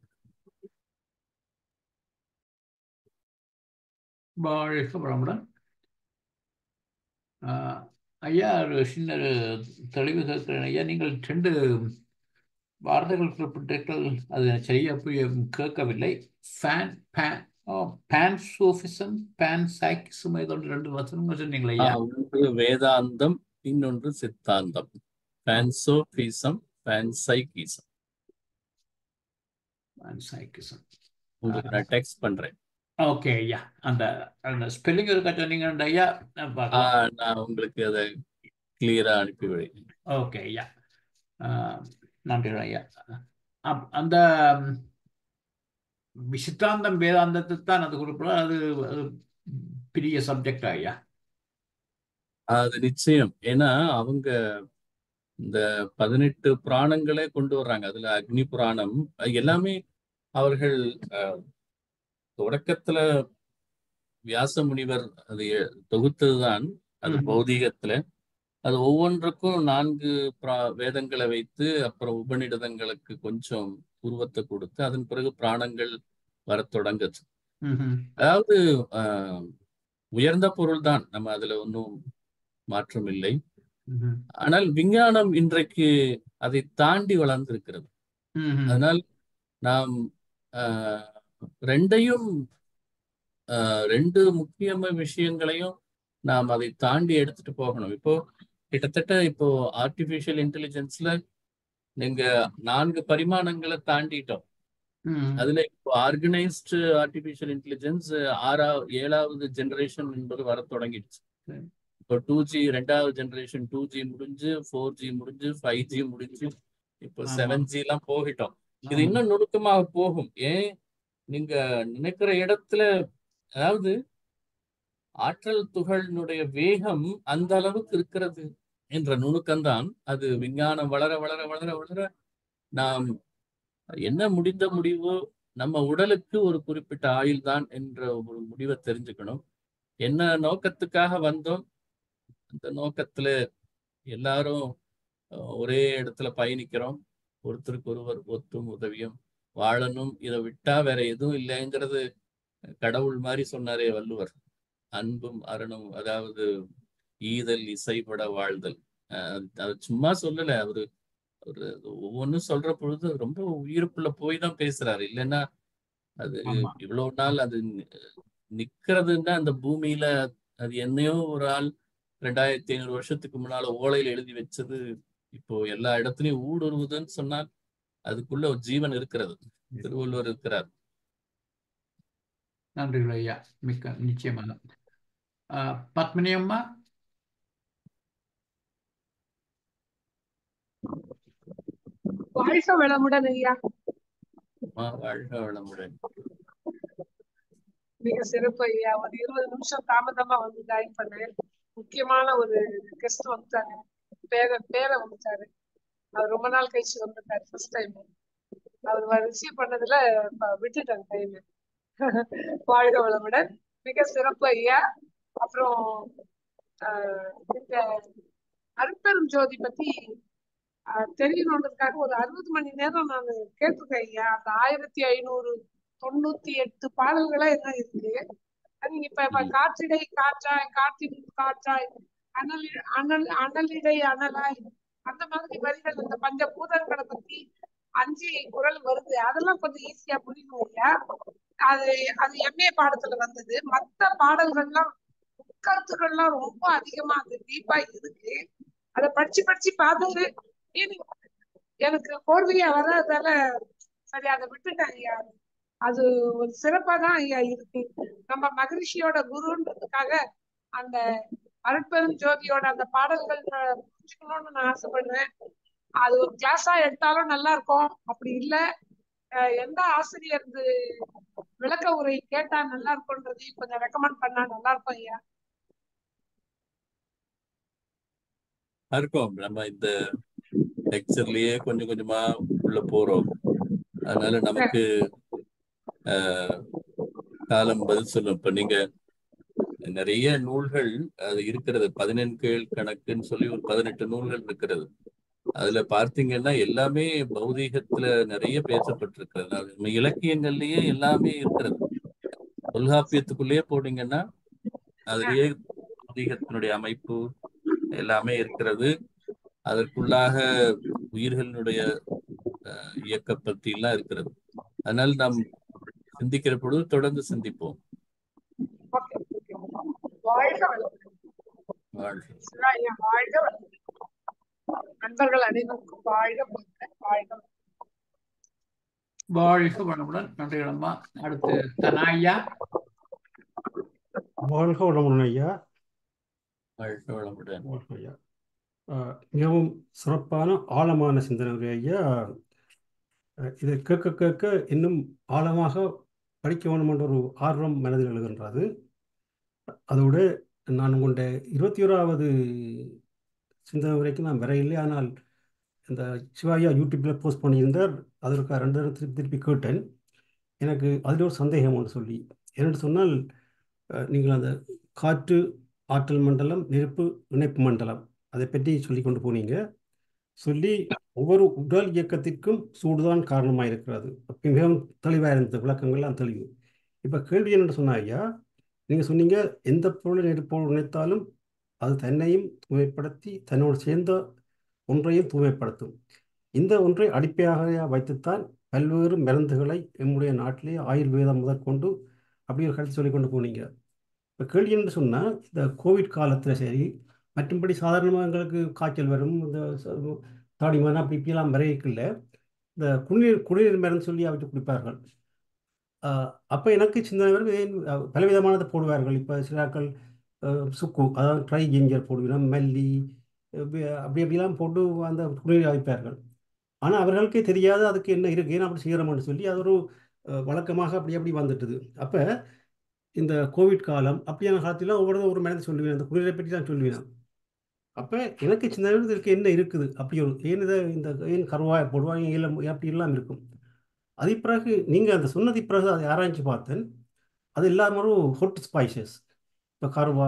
வாழ்க வளமுடன் ஆஹ் ஐயா ஒரு சின்ன ஒரு தெளிவு கேட்கிறேன் ஐயா நீங்கள் ரெண்டு வார்த்தைகள் குறிப்பிட்டீர்கள் அது எனக்கு சரியா புரிய கேட்கவில்லை pan pan pansophism panpsychism ஏதோ ஒன்று ரெண்டு வசனங்கள் சொன்னீங்களா ஆ, ஐயா ஒன்று வேதாந்தம் இன்னொன்று சித்தாந்தம் பான்சோபிசம் பான்சைகிசம் பேன் சைக்கிசம் உங்களுக்கு நான் டெக்ஸ்ட் பண்றேன் ஓகே ஐயா அந்த அந்த ஸ்பெல்லிங் இருக்கா சொன்னீங்க ஐயா நான் ஆ, பார்க்கலாம் நான் உங்களுக்கு அதை கிளியரா அனுப்பி விடுறேன் ஓகே ஐயா ஆஹ் நன்றி ஐயா அப்- அந்த ம், சித்தாந்தம் வேதாந்தத்தை தான் அது குறிப்பிட அது அது பெரிய சப்ஜெக்ட் ஐயா அது நிச்சயம் ஏன்னா அவங்க இந்த பதினெட்டு புராணங்களே கொண்டு வர்றாங்க அதுல அக்னி புராணம் அது எல்லாமே அவர்கள் அஹ், தொடக்கத்துல வியாச முனிவர் அது எ- தொகுத்ததுதான் அது ம்ஹும். பௌதீகத்துல அது ஒவ்வொன்றுக்கும் நான்கு பிரா- வேதங்களை வைத்து அப்புறம் உபநிடதங்களுக்கு கொஞ்சம் உருவத்தை கொடுத்து அதன் பிறகு பிராணங்கள் வரத் தொடங்குச்சு ம்ஹும். அதாவது ஆஹ், உயர்ந்த பொருள் தான் நம்ம அதுல ஒன்றும் மாற்றம் இல்லை ம்ஹும். ஆனால் விஞ்ஞானம் இன்றைக்கு அதை தாண்டி வளர்ந்திருக்கிறது ம்ஹும். அதனால் நாம் ஆஹ், ரெண்டையும் ஆஹ், ரெண்டு முக்கியமான விஷயங்களையும் நாம் அதை தாண்டி எடுத்துட்டு போகணும் இப்போ கிட்டத்தட்ட இப்போ ஆர்டிஃபிஷியல் இன்டெலிஜென்ஸ்ல நீங்க நான்கு பரிமாணங்களை தாண்டிட்டோம் ம்ஹும். அதுல இப்போ ஆர்கனைஸ்டு ஆர்டிஃபிஷியல் இன்டெலிஜென்ஸ் ஆறா ஏழாவது ஜெனரேஷன் என்பது வர தொடங்கிடுச்சு சரி. இப்போ டூ ஜி ரெண்டாவது ஜெனரேஷன் டூ ஜி முடிஞ்சு ஃபோர் ஜி முடிஞ்சு ஃபைவ் ஜி முடிஞ்சு இப்போ ஆமா. செவன் ஜி எல்லாம் போகிட்டோம் இது ஆமா. இன்னும் நுணுக்கமாக போகும் ஏன் நீங்க நினைக்கிற இடத்துல அதாவது ஆற்றல் துகளினுடைய வேகம் அந்த அளவுக்கு இருக்கிறது என்ற நுணுக்கம்தான் அது விஞ்ஞானம் வளர வளர வளர வளர நாம் என்ன முடிந்த முடிவோ நம்ம உடலுக்கு ஒரு குறிப்பிட்ட ஆயுள் தான் என்ற ஒரு முடிவை தெரிஞ்சுக்கணும் என்ன நோக்கத்துக்காக வந்தோம் அந்த நோக்கத்துல எல்லாரும் அஹ், ஒரே இடத்துல பயணிக்கிறோம் ஒருத்தருக்கு ஒருவர் ஒத்தும் உதவியும் வாழணும் இதை விட்டா வேற எதுவும் இல்லைங்கிறது கடவுள் மாதிரி சொன்னாரே வள்ளுவர் அன்பும் அறனும் அதாவது ஈதல் இசைப்பட வாழ்தல் அஹ் அது சும்மா சொல்லல அவரு அவரு ஒவ்வொன்றும் சொல்ற பொழுது ரொம்ப உயிருக்குள்ள போய் தான் பேசுறாரு இல்லைன்னா அது ஆமா. இவ்வளவு நாள் அது நி- நிக்கிறதுன்னா அந்த பூமியில அது என்னையோ ஒரு ஆள் ரெண்டாயிரத்தி ஐநூறு வருஷத்துக்கு முன்னால ஓலையில எழுதி வச்சது இப்போ எல்லா இடத்துலயும் ஊடுருவுதுன்னு சொன்னால் அதுக்குள்ள ஒரு ஜீவன் இருக்கிறது திருவள்ளுவர் இருக்கிறார் நன்றிகள் ஐயா மிக்க நிச்சயமாக ஆஹ் பத்மினி அம்மா வாழ்க வளமுடன் ஐயா அம்மா வாழ்க வளமுடன் மிக சிறப்பு ஐயா ஒரு இருபது நிமிஷம் தாமதமா வந்து ஜாயின் பண்ணேன் முக்கியமான ஒரு கெஸ்ட் வந்துட்டாங்க பேர பேர வந்துட்டாரு அவர் ரொம்ப நாள் கழிச்சு வந்திருக்காரு ஃபர்ஸ்ட் டைம் அவர் ரிசீவ் பண்ணதுல ப- விட்டுட்டேன் டைம் வாழ்க வளமுடன் மிக சிறப்பு ஐயா அப்புறம் ஆஹ், இந்த அருட்பெரும் ஜோதி பத்தி ஆஹ், தெரியணுன்றதுக்காக ஒரு அறுபது மணி நேரம் நான் கேட்டிருக்கேன் ஐயா அந்த ஆயிரத்தி ஐநூறு தொண்ணூத்தி எட்டு பாடல்களா என்ன இருக்கு அது நீங்க இப்ப இப்ப ம். காற்றிடை காற்றாய் காற்றின் காற்றாய் அனல் அனல் அனலிடை அனலாய் அந்த மாதிரி வரிகள் இந்த பஞ்ச பூதங்களை பத்தி அஞ்சு குரல் வருது அதெல்லாம் கொஞ்சம் ஈஸியா புரியும் ஐயா அது அது எம்ஏ பாடத்துல வந்தது மத்த பாடல்கள்லாம் உட்கருத்துக்கள்லாம் ரொம்ப அதிகமா அது டீப்பா இருக்கு அத படிச்சு படிச்சு பார்த்துட்டு meaning எனக்கு கோர்வையா வராதால சரி அதை விட்டுட்டேன் ஐயா அது ஒரு சிறப்பா தான் ஐயா இருக்கு நம்ம மகரிஷியோட குருன்றதுக்காக அந்த அருட்பெரும் ஜோதியோட அந்த பாடல்கள் அஹ், புரிஞ்சுக்கணும்னு நான் ஆசைப்படுறேன் அது ஒரு கிளாஸா எடுத்தாலும் நல்லா இருக்கும் அப்படி இல்ல அஹ், எந்த ஆசிரியர் இது விளக்க உரை கேட்டா நல்லா இருக்கும்ன்றதையும் கொஞ்சம் ரெக்கமெண்ட் பண்ணா நல்லா இருக்கும் ஐயா இருக்கும் நம்ம இந்த லெக்சர்லயே கொஞ்சம் கொஞ்சமா உள்ள போறோம் அதனால நமக்கு ஆஹ், காலம் பதில் சொல்லும் இப்ப நீங்க நிறைய நூல்கள் அது இருக்கிறது பதினெண்கீழ் கணக்குன்னு சொல்லி ஒரு பதினெட்டு நூல்கள் இருக்கிறது அதுல பார்த்தீங்கன்னா எல்லாமே பௌதீகத்துல நிறைய பேசப்பட்டிருக்கிறது அது நம்ம இலக்கியங்கள்லயே எல்லாமே இருக்கிறது தொல்காப்பியத்துக்குள்ளேயே போனீங்கன்னா அதுலயே பௌதீகத்தினுடைய அமைப்பு எல்லாமே இருக்கிறது அதற்குள்ளாக உயிர்களினுடைய அஹ், இயக்க பத்தி எல்லாம் இருக்கிறது அதனால் நாம் சிந்திக்கிற பொழுது தொடர்ந்து சிந்திப்போம் ஓகே வாழ்க வளமுடன் வாழ்க. சிவா ஐயா வாழ்க வளமுடன் நண்பர்கள் அனைவருக்கும் வாழ்க வளமுடன் வாழ்க வளமுடன் வாழ்க வளமுடன் நன்றி அம்மா அடுத்து தனாயா வாழ்க வளமுடன் ஐயா வாழ்க வளமுடன் வாழ்க ஐயா ஆஹ் மிகவும் சிறப்பான ஆழமான சிந்தனை உரை ஐயா அஹ் இதை கேட்க கேட்க இன்னும் ஆழமாக படிக்க வேண்டும் என்ற ஒரு ஆர்வம் மனதில் எழுகின்றது அதோடு நான் உங்களுடைய இருபத்தி ஓராவது சிந்தனை வரைக்கும் நான் வரையில்லை ஆனால் இந்த சிவாயா யூடியூப்பில் போஸ்ட் பண்ணியிருந்தார் அதற்கு ரெண்டு தடவை திருப்பி திருப்பி கேட்டேன் எனக்கு அதில் ஒரு சந்தேகம் ஒன்று சொல்லி என்னென்னு சொன்னால் அஹ், நீங்கள் அந்த காற்று ஆற்றல் மண்டலம் நெருப்பு இணைப்பு மண்டலம் அதை பற்றி சொல்லி கொண்டு போனீங்க சொல்லி ஒவ்வொரு உடல் இயக்கத்திற்கும் சூடுதான் காரணமாக இருக்கிறது அப்ப மிகவும் தெளிவாக இருந்தது விளக்கங்கள்லாம் தெளிவு இப்போ கேள்வி என்னென்னு சொன்னா ஐயா நீங்கள் சொன்னீங்க எந்த பொருளை நெருப்போடு இணைத்தாலும் அது தன்னையும் தூய்மைப்படுத்தி தன்னோடு சேர்ந்த ஒன்றையும் தூய்மைப்படுத்தும் இந்த ஒன்றை அடிப்படையாக வைத்துத்தான் பல்வேறு மருந்துகளை நம்முடைய நாட்டிலே ஆயுர்வேதம் முதற்கொண்டு அப்படி ஒரு கருத்து சொல்லி கொண்டு போனீங்க இப்போ கேள்வி என்று சொன்னால் இந்த கோவிட் காலத்தில் சரி மற்றும்படி சாதாரணமாக எங்களுக்கு காய்ச்சல் வரும் இந்த ச- தாடி மரம் அப்படி இப்படிலாம் வரையில இந்த குடிநீர் குடிநீர் மருந்து சொல்லி அவற்றை குடிப்பார்கள் அப்போ எனக்கு சிந்தனை வரும் ஏன் அஹ், பலவிதமானதை போடுவார்கள் இப்போ சிலாக்கள் அஹ், சுக்கு அதாவது ட்ரை ஜிஞ்சர் போடுவினோம் மல்லி அஹ், அப்படி அப்படி அப்படிலாம் போட்டு அந்த குடிநீர் வைப்பார்கள் ஆனால் அவர்களுக்கே தெரியாது அதுக்கு என்ன இருக்கு ஏன் அப்படி செய்கிறோம்னு சொல்லி அது ஒரு அஹ், வழக்கமாக அப்படி அப்படி வந்துட்டுது அப்போ இந்த கோவிட் காலம் அப்படியான காலத்தில் ஒவ்வொரு ஒரு மனிதன் சொல்லுவேன் அந்த குளிரை பற்றி தான் சொல்லுவேன் அப்போ எனக்கு சின்ன வயசுல இதுக்கு என்ன இருக்குது அப்படி ஒரு ஏன் இதை இந்த ஏன் கருவாய் போடுவாங்க இல்லை அப்படி எல்லாம் இருக்கும் அது பிறகு நீங்கள் அந்த சொன்னது பிறகு அதை ஆராய்ச்சி பார்த்தேன் அது எல்லாமே ஹொட் ஸ்பைசஸ் இப்போ கருவா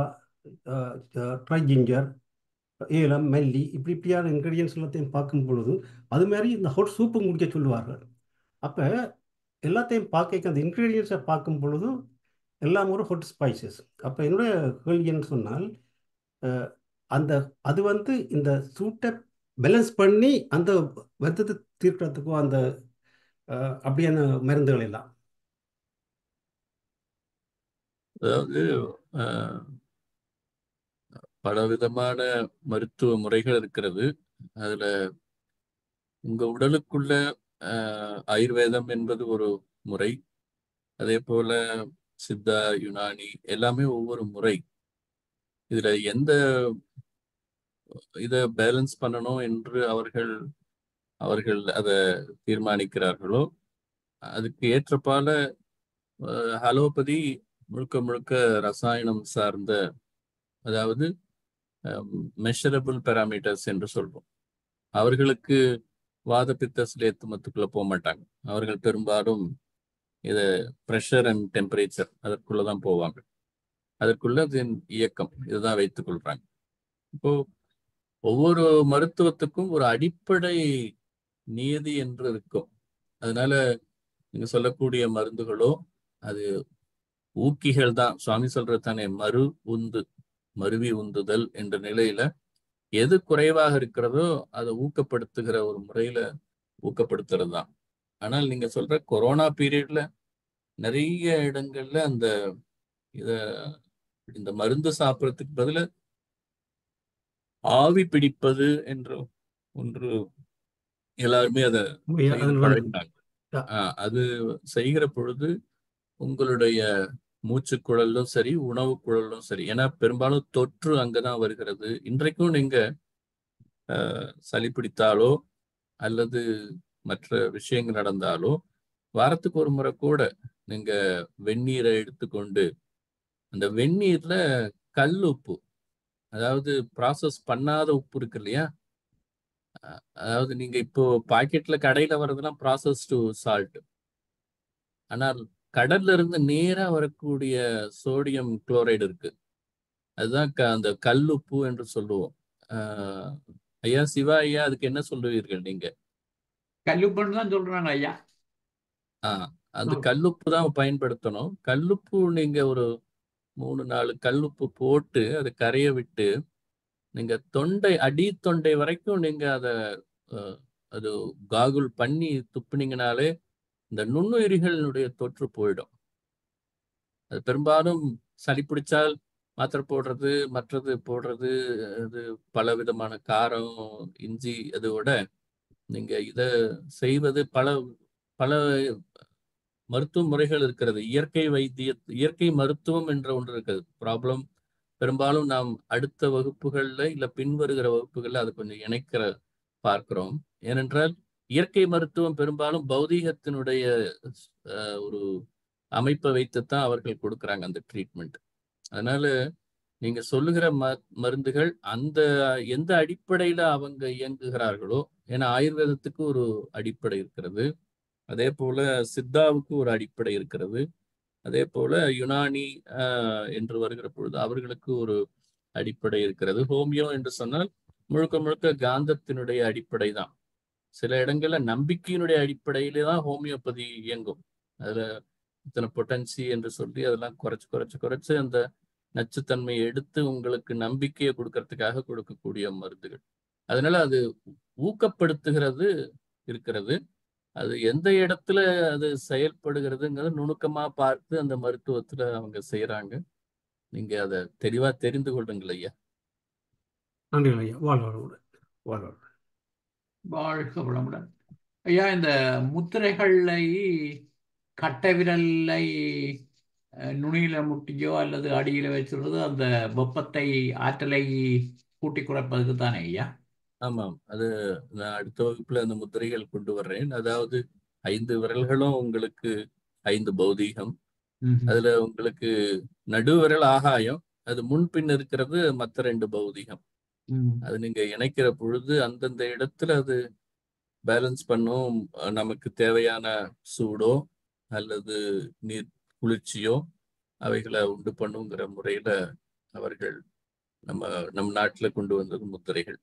ட்ரை ஜிஞ்சர் ஏலம் மல்லி இப்படி இப்படியான இன்க்ரீடியன்ஸ் எல்லாத்தையும் பார்க்கும் பொழுது அது மாதிரி இந்த ஹொட் சூப்பும் குடிக்க சொல்லுவார்கள் அப்போ எல்லாத்தையும் பார்க்க அந்த இன்க்ரீடியன்ஸை பார்க்கும் பொழுது எல்லாம் ஒரு ஹொட் ஸ்பைசஸ் அப்போ என்னுடைய கேள்வி என்ன சொன்னால் அஹ், அந்த அது வந்து இந்த சூட்டை பேலன்ஸ் பண்ணி அந்த வருத்தத்தை தீர்க்கிறதுக்கும் அந்த அஹ், அப்படியான மருந்துகள் எல்லாம் அதாவது ஆஹ், பலவிதமான மருத்துவ முறைகள் இருக்கிறது அதுல உங்க உடலுக்குள்ள ஆஹ், ஆயுர்வேதம் என்பது ஒரு முறை அதே போல சித்தா யுனானி எல்லாமே ஒவ்வொரு முறை இதுல எந்த இதை பேலன்ஸ் பண்ணணும் என்று அவர்கள் அவர்கள் அதை தீர்மானிக்கிறார்களோ அதுக்கு ஏற்றப்பால அஹ், அலோபதி முழுக்க முழுக்க ரசாயனம் சார்ந்த அதாவது மெஷரபிள் பேராமீட்டர்ஸ் என்று சொல்வோம் அவர்களுக்கு வாத பித்த சிலேத்துமத்துக்குள்ள போக மாட்டாங்க அவர்கள் பெரும்பாலும் இத ப்ரெஷர் அண்ட் டெம்பரேச்சர் அதற்குள்ளதான் போவாங்க அதற்குள்ள அதன் இயக்கம் இதுதான் வைத்துக் கொள்றாங்க இப்போ ஒவ்வொரு மருத்துவத்துக்கும் ஒரு அடிப்படை நியதி என்று இருக்கும் அதனால நீங்க சொல்லக்கூடிய மருந்துகளோ அது ஊக்கிகள் தான் சுவாமி சொல்றது தானே மறு உந்து மருவி உந்துதல் என்ற நிலையில எது குறைவாக இருக்கிறதோ அதை ஊக்கப்படுத்துகிற ஒரு முறையில ஊக்கப்படுத்துறது தான் ஆனால் நீங்க சொல்ற கொரோனா பீரியட்ல நிறைய இடங்கள்ல அந்த இத இந்த மருந்து சாப்பிடறதுக்கு பதிலா ஆவி பிடிப்பது என்ற ஒன்று எல்லாருமே அதை ஐயா, செய்து அதனால பழகினாங்க ஆஹ் அது செய்கிற பொழுது உங்களுடைய மூச்சு குழலும் சரி உணவு குழலும் சரி ஏன்னா பெரும்பாலும் தொற்று அங்கதான் வருகிறது இன்றைக்கும் நீங்க ஆஹ் சளி பிடித்தாலோ அல்லது மற்ற விஷயங்கள் நடந்தாலோ வாரத்துக்கு ஒரு முறை கூட நீங்க வெந்நீரை எடுத்துக்கொண்டு அந்த வெந்நீர்ல கல் உப்பு அதாவது ப்ராசஸ் பண்ணாத உப்பு இருக்கு இல்லையா அஹ் அதாவது நீங்க இப்போ பாக்கெட்ல கடையில வர்றதெல்லாம் ப்ராசஸ்டு சால்ட் ஆனால் கடல்ல இருந்து நேரா வரக்கூடிய சோடியம் குளோரைடு இருக்கு அதுதான் க- அந்த கல்லுப்பு என்று சொல்லுவோம் ஆஹ் ஐயா சிவா ஐயா அதுக்கு என்ன சொல்லுவீர்கள் நீங்க கல்லுப்புன்னு தான் சொல்றாங்க ஐயா ஆஹ் அந்த ஆ. கல்லுப்பு தான் பயன்படுத்தணும் கல்லுப்பு நீங்க ஒரு மூணு நாலு கல்லுப்பு போட்டு அதை கரைய விட்டு நீங்க தொண்டை அடி தொண்டை வரைக்கும் நீங்க அதை அஹ், அது காகுல் பண்ணி துப்புனீங்கனாலே இந்த நுண்ணுயிரிகளுடைய தொற்று போயிடும் அது பெரும்பாலும் சளி பிடிச்சால் மாத்திரை போடுறது மற்றது போடுறது அது பல விதமான காரம் இஞ்சி அதோட நீங்க இத செய்வது பல பல மருத்துவ முறைகள் இருக்கிறது இயற்கை வைத்திய இயற்கை மருத்துவம் என்ற ஒன்று இருக்குது ப்ராப்ளம் பெரும்பாலும் நாம் அடுத்த வகுப்புகள்ல இல்ல பின்வருகிற வகுப்புகள்ல அது கொஞ்சம் இணைக்கிற பார்க்கிறோம் ஏனென்றால் இயற்கை மருத்துவம் பெரும்பாலும் பௌதீகத்தினுடைய அஹ், ஒரு அமைப்பை வைத்துத்தான் அவர்கள் கொடுக்குறாங்க அந்த ட்ரீட்மெண்ட் அதனால நீங்க சொல்லுகிற ம மருந்துகள் அந்த எந்த அடிப்படையில அவங்க இயங்குகிறார்களோ ஏன்னா ஆயுர்வேதத்துக்கு ஒரு அடிப்படை இருக்கிறது அதே போல சித்தாவுக்கு ஒரு அடிப்படை இருக்கிறது அதே போல யுனானி ஆஹ், என்று வருகிற பொழுது அவர்களுக்கு ஒரு அடிப்படை இருக்கிறது ஹோமியோ என்று சொன்னால் முழுக்க முழுக்க காந்தத்தினுடைய அடிப்படை தான் சில இடங்கள்ல நம்பிக்கையினுடைய அடிப்படையிலே தான் ஹோமியோபதி இயங்கும் அதுல இத்தனை பொட்டன்சி என்று சொல்லி அதெல்லாம் குறைச்சு குறைச்சு குறைச்சு அந்த நச்சுத்தன்மையை எடுத்து உங்களுக்கு நம்பிக்கையை கொடுக்கறதுக்காக கொடுக்கக்கூடிய மருந்துகள் அதனால அது ஊக்கப்படுத்துகிறது இருக்கிறது அது எந்த இடத்துல அது செயல்படுகிறதுங்கிறது நுணுக்கமா பார்த்து அந்த மருத்துவத்துல அவங்க செய்யறாங்க நீங்க அதை தெளிவா தெரிந்து கொள்ளுங்கள் ஐயா நன்றிகள் ஐயா வாழ் வளமுடன் வாழ் வளமுடன் வாழ்க வளமுடன் ஐயா இந்த முத்திரைகளை கட்டை விரலை அஹ், நுனியில முட்டியோ அல்லது அடியில வச்சுறது அந்த வெப்பத்தை ஆற்றலை கூட்டி குறைப்பதுக்கு தானே ஐயா ஆமாம் அது நான் அடுத்த வகுப்புல அந்த முத்திரைகள் கொண்டு வர்றேன் அதாவது ஐந்து விரல்களும் உங்களுக்கு ஐந்து பௌதீகம் ம்ஹும். அதுல உங்களுக்கு நடுவிரல் ஆகாயம் அது முன்பின் இருக்கிறது மற்ற ரெண்டு பௌதீகம் ம். அது நீங்க இணைக்கிற பொழுது அந்தந்த இடத்துல அது பேலன்ஸ் பண்ணும் அஹ் நமக்கு தேவையான சூடோ அல்லது நீர் குளிர்ச்சியோ அவைகளை உண்டு பண்ணுங்கிற முறையில அவர்கள் நம்ம நம் நாட்டுல கொண்டு வந்தது முத்திரைகள்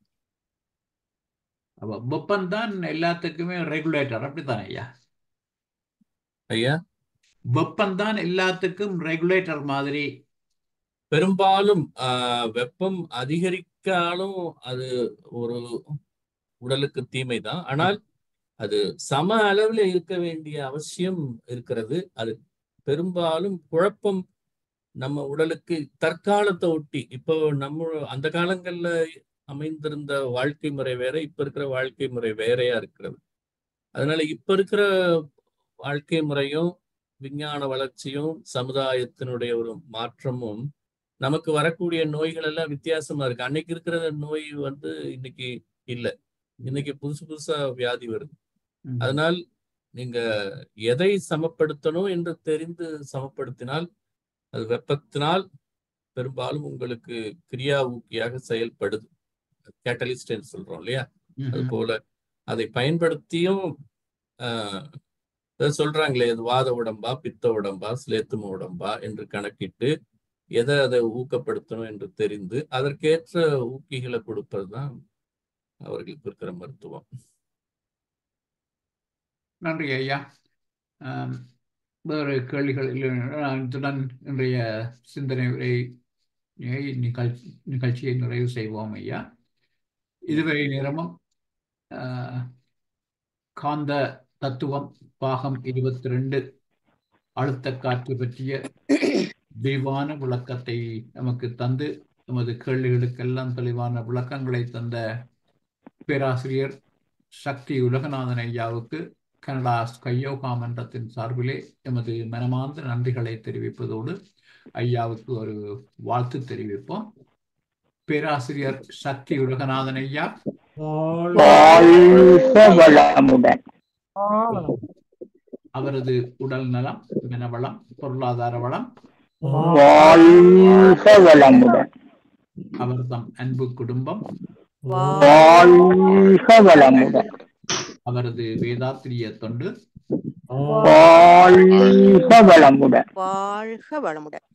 அப்ப வெப்பம் தான் எல்லாத்துக்குமே ரெகுலேட்டர் அப்படித்தானே ஐயா ஐயா வெப்பம் தான் எல்லாத்துக்கும் ரெகுலேட்டர் மாதிரி பெரும்பாலும் ஆஹ் வெப்பம் அதிகரிக்காலும் அது ஒரு உடலுக்கு தீமை தான் ஆனால் அது சம அளவில் இருக்க வேண்டிய அவசியம் இருக்கிறது அது பெரும்பாலும் குழப்பம் நம்ம உடலுக்கு தற்காலத்தை ஒட்டி இப்போ நம்ம அந்த காலங்கள்ல அமைந்திருந்த வாழ்க்கை முறை வேற இப்ப இருக்கிற வாழ்க்கை முறை வேறையா இருக்கிறது அதனால இப்ப இருக்கிற வாழ்க்கை முறையும் விஞ்ஞான வளர்ச்சியும் சமுதாயத்தினுடைய ஒரு மாற்றமும் நமக்கு வரக்கூடிய நோய்கள் எல்லாம் வித்தியாசமா இருக்கு அன்னைக்கு இருக்கிற நோய் வந்து இன்னைக்கு இல்ல இன்னைக்கு புதுசு புதுசா வியாதி வருது ம். அதனால் நீங்க எதை சமப்படுத்தணும் என்று தெரிந்து சமப்படுத்தினால் அது வெப்பத்தினால் பெரும்பாலும் உங்களுக்கு கிரியா ஊக்கியாக செயல்படுது கேட்டலிஸ்ட் சொல்றோம் இல்லையா அது ம்ஹும். போல அதை பயன்படுத்தியும் ஆஹ் அதாவது சொல்றாங்களே இது வாத உடம்பா பித்த உடம்பா சிலேத்தும உடம்பா என்று கணக்கிட்டு எதை அதை ஊக்கப்படுத்தணும் என்று தெரிந்து அதற்கேற்ற ஊக்கிகளை கொடுப்பதுதான் அவர்களுக்கு இருக்கிற மருத்துவம் நன்றி ஐயா ஆம், வேறு கேள்விகள் இல்லை என்றால் இத்துடன் இன்றைய சிந்தனை உரையை நிகழ்ச்சி நிகழ்ச்சியை நிறைவு செய்வோம் ஐயா இதுவரை நேரமும் ஆஹ், காந்த தத்துவம் பாகம் இருபத்தி ரெண்டு அழுத்த காற்று பற்றிய விரிவான விளக்கத்தை நமக்கு தந்து நமது கேள்விகளுக்கெல்லாம் தெளிவான விளக்கங்களை தந்த பேராசிரியர் சக்தி உலகநாதன் ஐயாவுக்கு கனடா ஸ்கையோகா மன்றத்தின் சார்பிலே எமது மனமார்ந்த நன்றிகளை தெரிவிப்பதோடு ஐயாவுக்கு ஒரு வாழ்த்து தெரிவிப்போம் பேராசிரியர் சக்தி உலகநாதன் ஐயா வாழ்க வளமுடன் அவரது உடல் நலம் மனவளம் பொருளாதார வளம் வாழ்க வளமுடன் அவர் தம் அன்பு குடும்பம் வாழ்க வளமுடன் அவரது வேதாத்திரிய தொண்டு வாழ்க வளமுடன் வாழ்க வளமுடன்